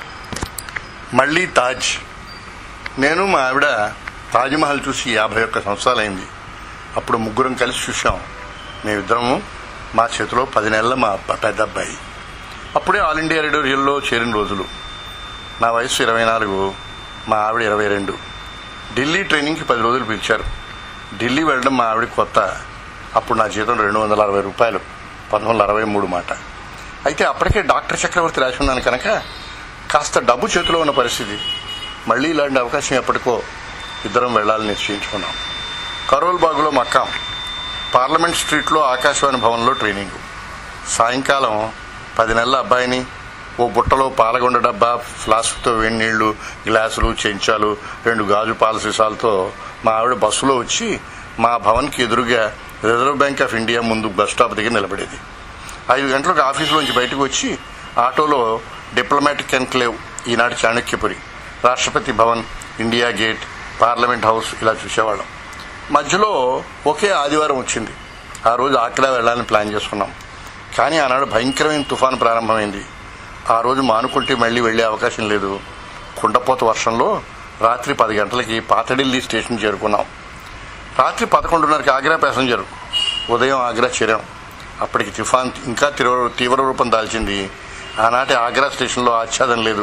మళ్ళీ తాజ్ నేను మా ఆవిడ తాజ్మహల్ చూసి యాభై ఒక్క సంవత్సరాలైంది అప్పుడు ముగ్గురం కలిసి చూసాం మేమిద్దరము మా చేతిలో పది నెలల మా అబ్బ- పెద్ద అబ్బాయి అప్పుడే ఆల్ ఇండియా రేడియోలో చేరిన రోజులు నా వయసు ఇరవై నాలుగు మా ఆవిడ ఇరవై రెండు ఢిల్లీ ట్రైనింగ్కి పది రోజులు పిలిచారు ఢిల్లీ వెళ్ళడం మా ఆవిడ కొత్త అప్పుడు నా జీతం రెండు వందల అరవై రూపాయలు పంతొమ్మిది వందల అరవై మూడు మాట అయితే అప్పటికే డాక్టర్ చక్రవర్తి రాసి ఉన్నాను కనుక కాస్త డబ్బు చేతిలో ఉన్న పరిస్థితి మళ్ళీ ఇలాంటి అవకాశం ఎప్పటికో ఇద్దరం వెళ్ళాలని నిశ్చయించుకున్నాం కరోల్ బాగులో మక్కాం పార్లమెంట్ స్ట్రీట్లో ఆకాశవాణి భవన్లో ట్రైనింగ్ సాయంకాలం పది నెలల అబ్బాయిని ఓ బుట్టలో పాలగొండ డబ్బా ఫ్లాస్క్తో వేడి నీళ్లు గ్లాసులు చెంచాలు రెండు గాజు పాల సీసాలతో మా ఆవిడ బస్సులో వచ్చి మా భవన్కి ఎదురుగా రిజర్వ్ బ్యాంక్ ఆఫ్ ఇండియా ముందు బస్ స్టాప్ దగ్గర నిలబడేది ఐదు గంటలకు ఆఫీసులోంచి బయటకు వచ్చి ఆటోలో డిప్లొమాటిక్ ఎన్క్లేవ్ ఈనాటి Chanakyapuri Rashtrapati Bhavan India Gate Parliament House ఇలా చూసేవాళ్ళం మధ్యలో ఒకే ఆదివారం వచ్చింది ఆ రోజు అక్కడ వెళ్ళాలని ప్లాన్ చేసుకున్నాం కానీ ఆనాడు భయంకరమైన తుఫాను ప్రారంభమైంది ఆ రోజు మానుకుంటే మళ్ళీ వెళ్ళే అవకాశం లేదు కుండపోత వర్షంలో రాత్రి పది గంటలకి పాత ఢిల్లీ స్టేషన్ చేరుకున్నాం రాత్రి పదకొండున్నరకి ఆగ్రా ప్యాసింజర్ ఉదయం ఆగ్రా చేరాం అప్పటికి తుఫాన్ ఇంకా తీవ్ర తీవ్ర రూపం దాల్చింది ఆనాటి ఆగ్రా స్టేషన్లో ఆచ్ఛాదం లేదు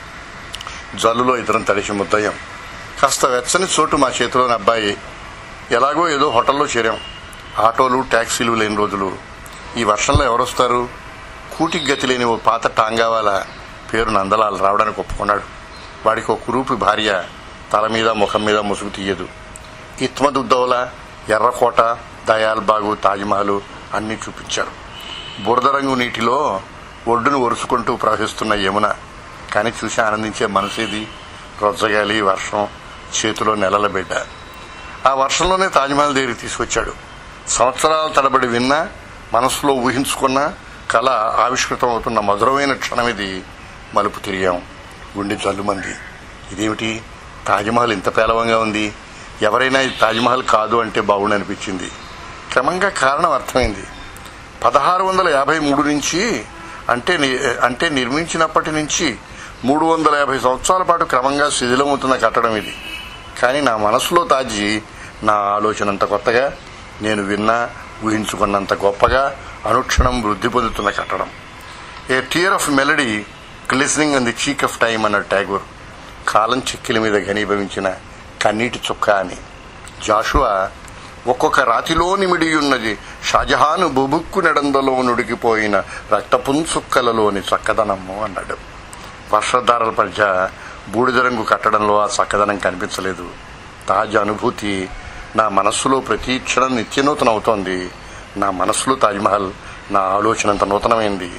జల్లులో ఇద్దరం తడిసి ముద్దయ్యాం కాస్త వెచ్చని చోటు మా చేతిలోని అబ్బాయి ఎలాగో ఏదో హోటల్లో చేరాం ఆటోలు ట్యాక్సీలు లేని రోజులు ఈ వర్షంలో ఎవరొస్తారు కూటికి గతి లేని ఓ పాత టాంగావాల పేరు నందలాల్ రావడానికి ఒప్పుకున్నాడు వాడికి ఒక కురూపి భార్య తల మీద ముఖం మీద ముసుగు తీయదు ఇత్మదుద్దౌలా ఎర్రకోట దయాల్బాగు తాజ్మహల్ అన్నీ చూపించారు బురద రంగు నీటిలో ఒడ్డును ఒరుసుకుంటూ ప్రవహిస్తున్న యమున కానీ చూసి ఆనందించే మనసేది రొజ్జగాలి వర్షం చేతిలో నెలల బిడ్డ ఆ వర్షంలోనే తాజ్మహల్ దగ్గరికి తీసుకొచ్చాడు సంవత్సరాల తడబడి విన్నా మనసులో ఊహించుకున్న కళ ఆవిష్కృతం అవుతున్న మధురమైన క్షణం ఇది మలుపు తిరిగాం గుండె జల్లుమంది ఇదేమిటి తాజ్మహల్ ఇంత పేలవంగా ఉంది ఎవరైనా ఇది తాజ్మహల్ కాదు అంటే బాగుండనిపించింది క్రమంగా కారణం అర్థమైంది పదహారు వందల యాభై మూడు నుంచి అంటే ని- అంటే నిర్మించినప్పటి నుంచి మూడు వందల యాభై సంవత్సరాల పాటు క్రమంగా శిథిలమవుతున్న కట్టడం ఇది కానీ నా మనసులో తాజీ నా ఆలోచన అంత కొత్తగా నేను విన్నా ఊహించుకున్నంత గొప్పగా అనుక్షణం వృద్ధి పొందుతున్న కట్టడం a tear of melody glistening on the cheek of time అన్న ట్యాగూర్ కాలం చెక్కిల మీద ఘనీభవించిన కన్నీటి చుక్క అని జాషువా ఒక్కొక్క రాతిలో నిమిడియున్నది షాజహాను బుబుక్కు నెడందలో నుడికిపోయిన రక్తపుంచుక్కలలోని చక్కదనము అన్నాడు వర్షధారల మధ్య బూడిద రంగు కట్టడంలో ఆ చక్కదనం కనిపించలేదు తాజ్ అనుభూతి నా మనస్సులో ప్రతి క్షణం నిత్యనూతనం అవుతోంది నా మనస్సులో తాజ్మహల్ నా ఆలోచన అంత నూతనమైంది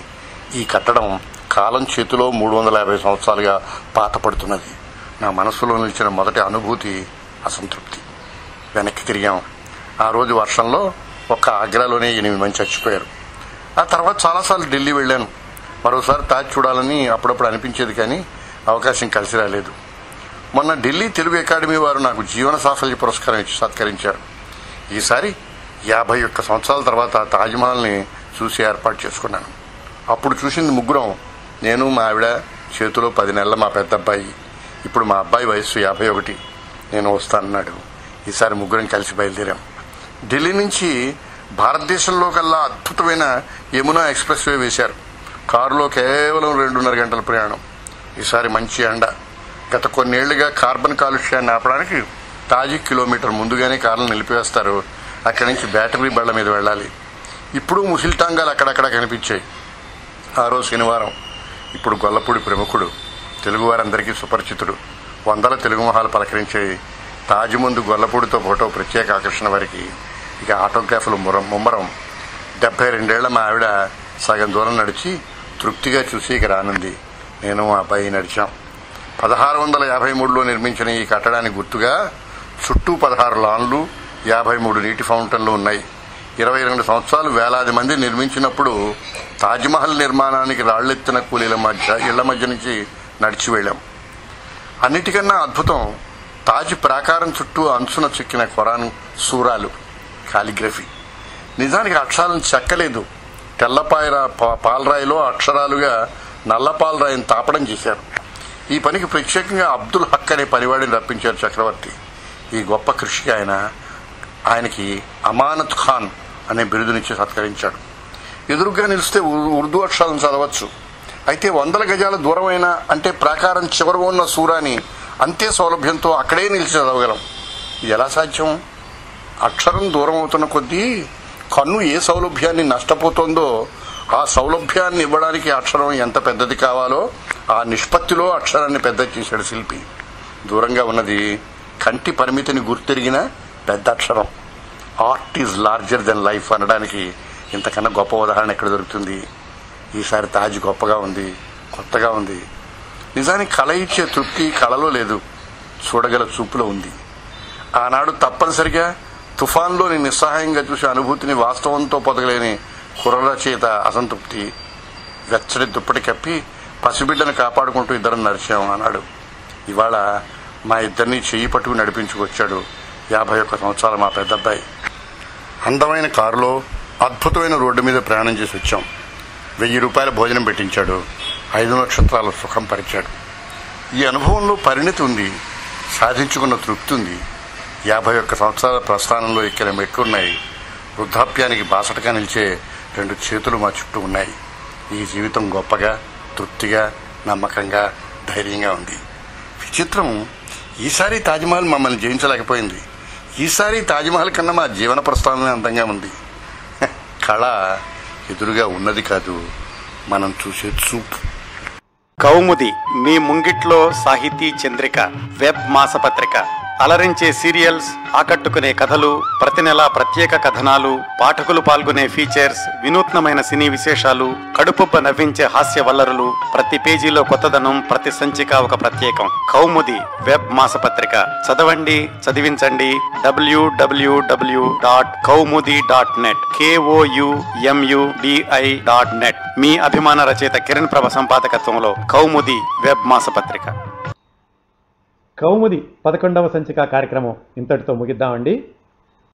ఈ కట్టడం కాలం చేతిలో మూడు వందల యాభై సంవత్సరాలుగా పాతపడుతున్నది నా మనసులో నిలిచిన మొదటి అనుభూతి అసంతృప్తి వెనక్కి తిరిగాం ఆ రోజు వర్షంలో ఒక్క ఆగ్రాలోనే ఎనిమిది మంది చచ్చిపోయారు ఆ తర్వాత చాలాసార్లు ఢిల్లీ వెళ్ళాను మరోసారి తాజ్ చూడాలని అప్పుడప్పుడు అనిపించేది కానీ అవకాశం కలిసి రాలేదు మొన్న ఢిల్లీ తెలుగు అకాడమీ వారు నాకు జీవన సాఫల్య పురస్కారం ఇచ్చి సత్కరించారు ఈసారి యాభై ఒక్క సంవత్సరాల తర్వాత తాజ్మహల్ని చూసి ఏర్పాటు చేసుకున్నాను అప్పుడు చూసింది ముగ్గురం నేను మా ఆవిడ చేతిలో పది నెలల మా పెద్ద అబ్బాయి ఇప్పుడు మా అబ్బాయి వయస్సు యాభై ఒకటి నేను వస్తానన్నాడు ఈసారి ముగ్గురం కలిసి బయలుదేరాం ఢిల్లీ నుంచి భారతదేశంలో కల్లా అద్భుతమైన యమునా ఎక్స్ప్రెస్ వే వేశారు కారులో కేవలం రెండున్నర గంటల ప్రయాణం ఈసారి మంచి ఎండ గత కొన్నేళ్లుగా కార్బన్ కాలుష్యాన్ని ఆపడానికి తాజీ కిలోమీటర్ ముందుగానే కార్లను నిలిపివేస్తారు అక్కడి నుంచి బ్యాటరీ బళ్ల మీద వెళ్ళాలి ఇప్పుడు ముసిల్టాంగాలు అక్కడక్కడ కనిపించాయి ఆ రోజు శనివారం ఇప్పుడు గొల్లపూడి ప్రముఖుడు తెలుగువారందరికీ సుపరిచితుడు వందల తెలుగు మొహాలు పలకరించే తాజ్ ముందు గొల్లపూడితో ఫోటో ప్రత్యేక ఆకర్షణ వారికి ఇక ఆటోగ్రాఫ్లు మురం ముమ్మరం డెబ్బై రెండేళ్ల మా ఆవిడ సగం దూరం నడిచి తృప్తిగా చూసి ఇక రానుంది నేను మా అబ్బాయి నడిచాం పదహారు వందల యాభై మూడులో నిర్మించిన ఈ కట్టడానికి గుర్తుగా చుట్టూ పదహారు లాన్లు యాభై మూడు నీటి ఫౌంటన్లు ఉన్నాయి ఇరవై రెండు సంవత్సరాలు వేలాది మంది నిర్మించినప్పుడు తాజ్మహల్ నిర్మాణానికి రాళ్లెత్తిన కూలీల మధ్య ఇళ్ల మధ్య నుంచి నడిచి వెళ్ళాం అన్నిటికన్నా అద్భుతం తాజ్ ప్రాకారం చుట్టూ అంచున చెక్కిన ఖురాన్ సూరాలు కాలిగ్రఫీ నిజానికి అక్షరాలను చెక్కలేదు తెల్లపాయర పా- పాలరాయిలో అక్షరాలుగా నల్లపాలరాయిని తాపడం చేశారు ఈ పనికి ప్రత్యేకంగా అబ్దుల్ హక్ అనే పనివాడిని రప్పించారు చక్రవర్తి ఈ గొప్ప కృషికి ఆయన ఆయనకి అమానత్ ఖాన్ అనే బిరుదునిచ్చి సత్కరించాడు ఎదురుగా నిలిస్తే ఉ- ఉర్దూ అక్షరాలను చదవచ్చు అయితే వందల గజాల దూరమైన అంటే ప్రాకారం చివర ఉన్న సూరాని అంతే సౌలభ్యంతో అక్కడే నిలిచి చదవగలం ఇది ఎలా సాధ్యం అక్షరం దూరం అవుతున్న కొద్దీ కన్ను ఏ సౌలభ్యాన్ని నష్టపోతుందో ఆ సౌలభ్యాన్ని ఇవ్వడానికి అక్షరం ఎంత పెద్దది కావాలో ఆ నిష్పత్తిలో అక్షరాన్ని పెద్ద చేశాడు శిల్పి దూరంగా ఉన్నది కంటి పరిమితిని గుర్తెరిగిన పెద్ద అక్షరం art is larger than life అనడానికి ఇంతకన్నా గొప్ప ఉదాహరణ ఎక్కడ దొరుకుతుంది ఈసారి తాజ్ గొప్పగా ఉంది కొత్తగా ఉంది నిజానికి కళ ఇచ్చే తృప్తి కళలో లేదు చూడగల చూపులో ఉంది ఆనాడు తప్పనిసరిగా తుఫాన్లోని నిస్సహాయంగా చూసే అనుభూతిని వాస్తవంతో పొదగలేని కుర్రల చేత అసంతృప్తి వెచ్చడి దుప్పటి కప్పి పసిబిడ్డను కాపాడుకుంటూ ఇద్దరం నడిచాం అన్నాడు ఇవాళ మా ఇద్దరిని చెయ్యి పట్టుకుని నడిపించుకొచ్చాడు యాభై ఒక్క సంవత్సరాల మా పెద్దబ్బాయి అందమైన కారులో అద్భుతమైన రోడ్డు మీద ప్రయాణం చేసి వచ్చాం వెయ్యి రూపాయల భోజనం పెట్టించాడు ఐదు నక్షత్రాల సుఖం పరిచాడు ఈ అనుభవంలో పరిణతి ఉంది సాధించుకున్న తృప్తి ఉంది యాభై ఒక్క సంవత్సరాల ప్రస్థానంలో ఎక్కిన మెట్లున్నాయి వృద్ధాప్యానికి బాసటగా నిలిచే రెండు చేతులు మా చుట్టూ ఉన్నాయి ఈ జీవితం గొప్పగా తృప్తిగా నమ్మకంగా ధైర్యంగా ఉంది విచిత్రం ఈసారి తాజ్మహల్ మమ్మల్ని జయించలేకపోయింది ఈసారి తాజ్మహల్ కన్నా మా జీవన ప్రస్థానమే అందంగా ఉంది హ, కళ ఎదురుగా ఉన్నది కాదు మనం చూసే చూపు కౌముది మీ ముంగిట్లో సాహితీ చంద్రిక వెబ్ మాసపత్రిక అలరించే సీరియల్స్ ఆకట్టుకునే కథలు ప్రతి నెల ప్రత్యేక కథనాలు పాఠకులు పాల్గొనే ఫీచర్స్ వినూత్నమైన సినీ విశేషాలు కడుపుబ్బ నవ్వించే హాస్య వల్లరులు ప్రతి పేజీలో కొత్తదనం ప్రతి సంచిక ఒక ప్రత్యేకం కౌముది వెబ్ మాసపత్రిక చదవండి చదివించండి డబ్ల్యూడబ్ల్యూడబ్ల్యూ డాట్ కౌముది dot net KOUMUDI dot net మీ అభిమాన రచయిత కిరణ్ ప్రభ సంపాదకత్వంలో కౌముది వెబ్ మాసపత్రిక కౌముది పదకొండవ సంచిక కార్యక్రమం ఇంతటితో ముగిద్దామండి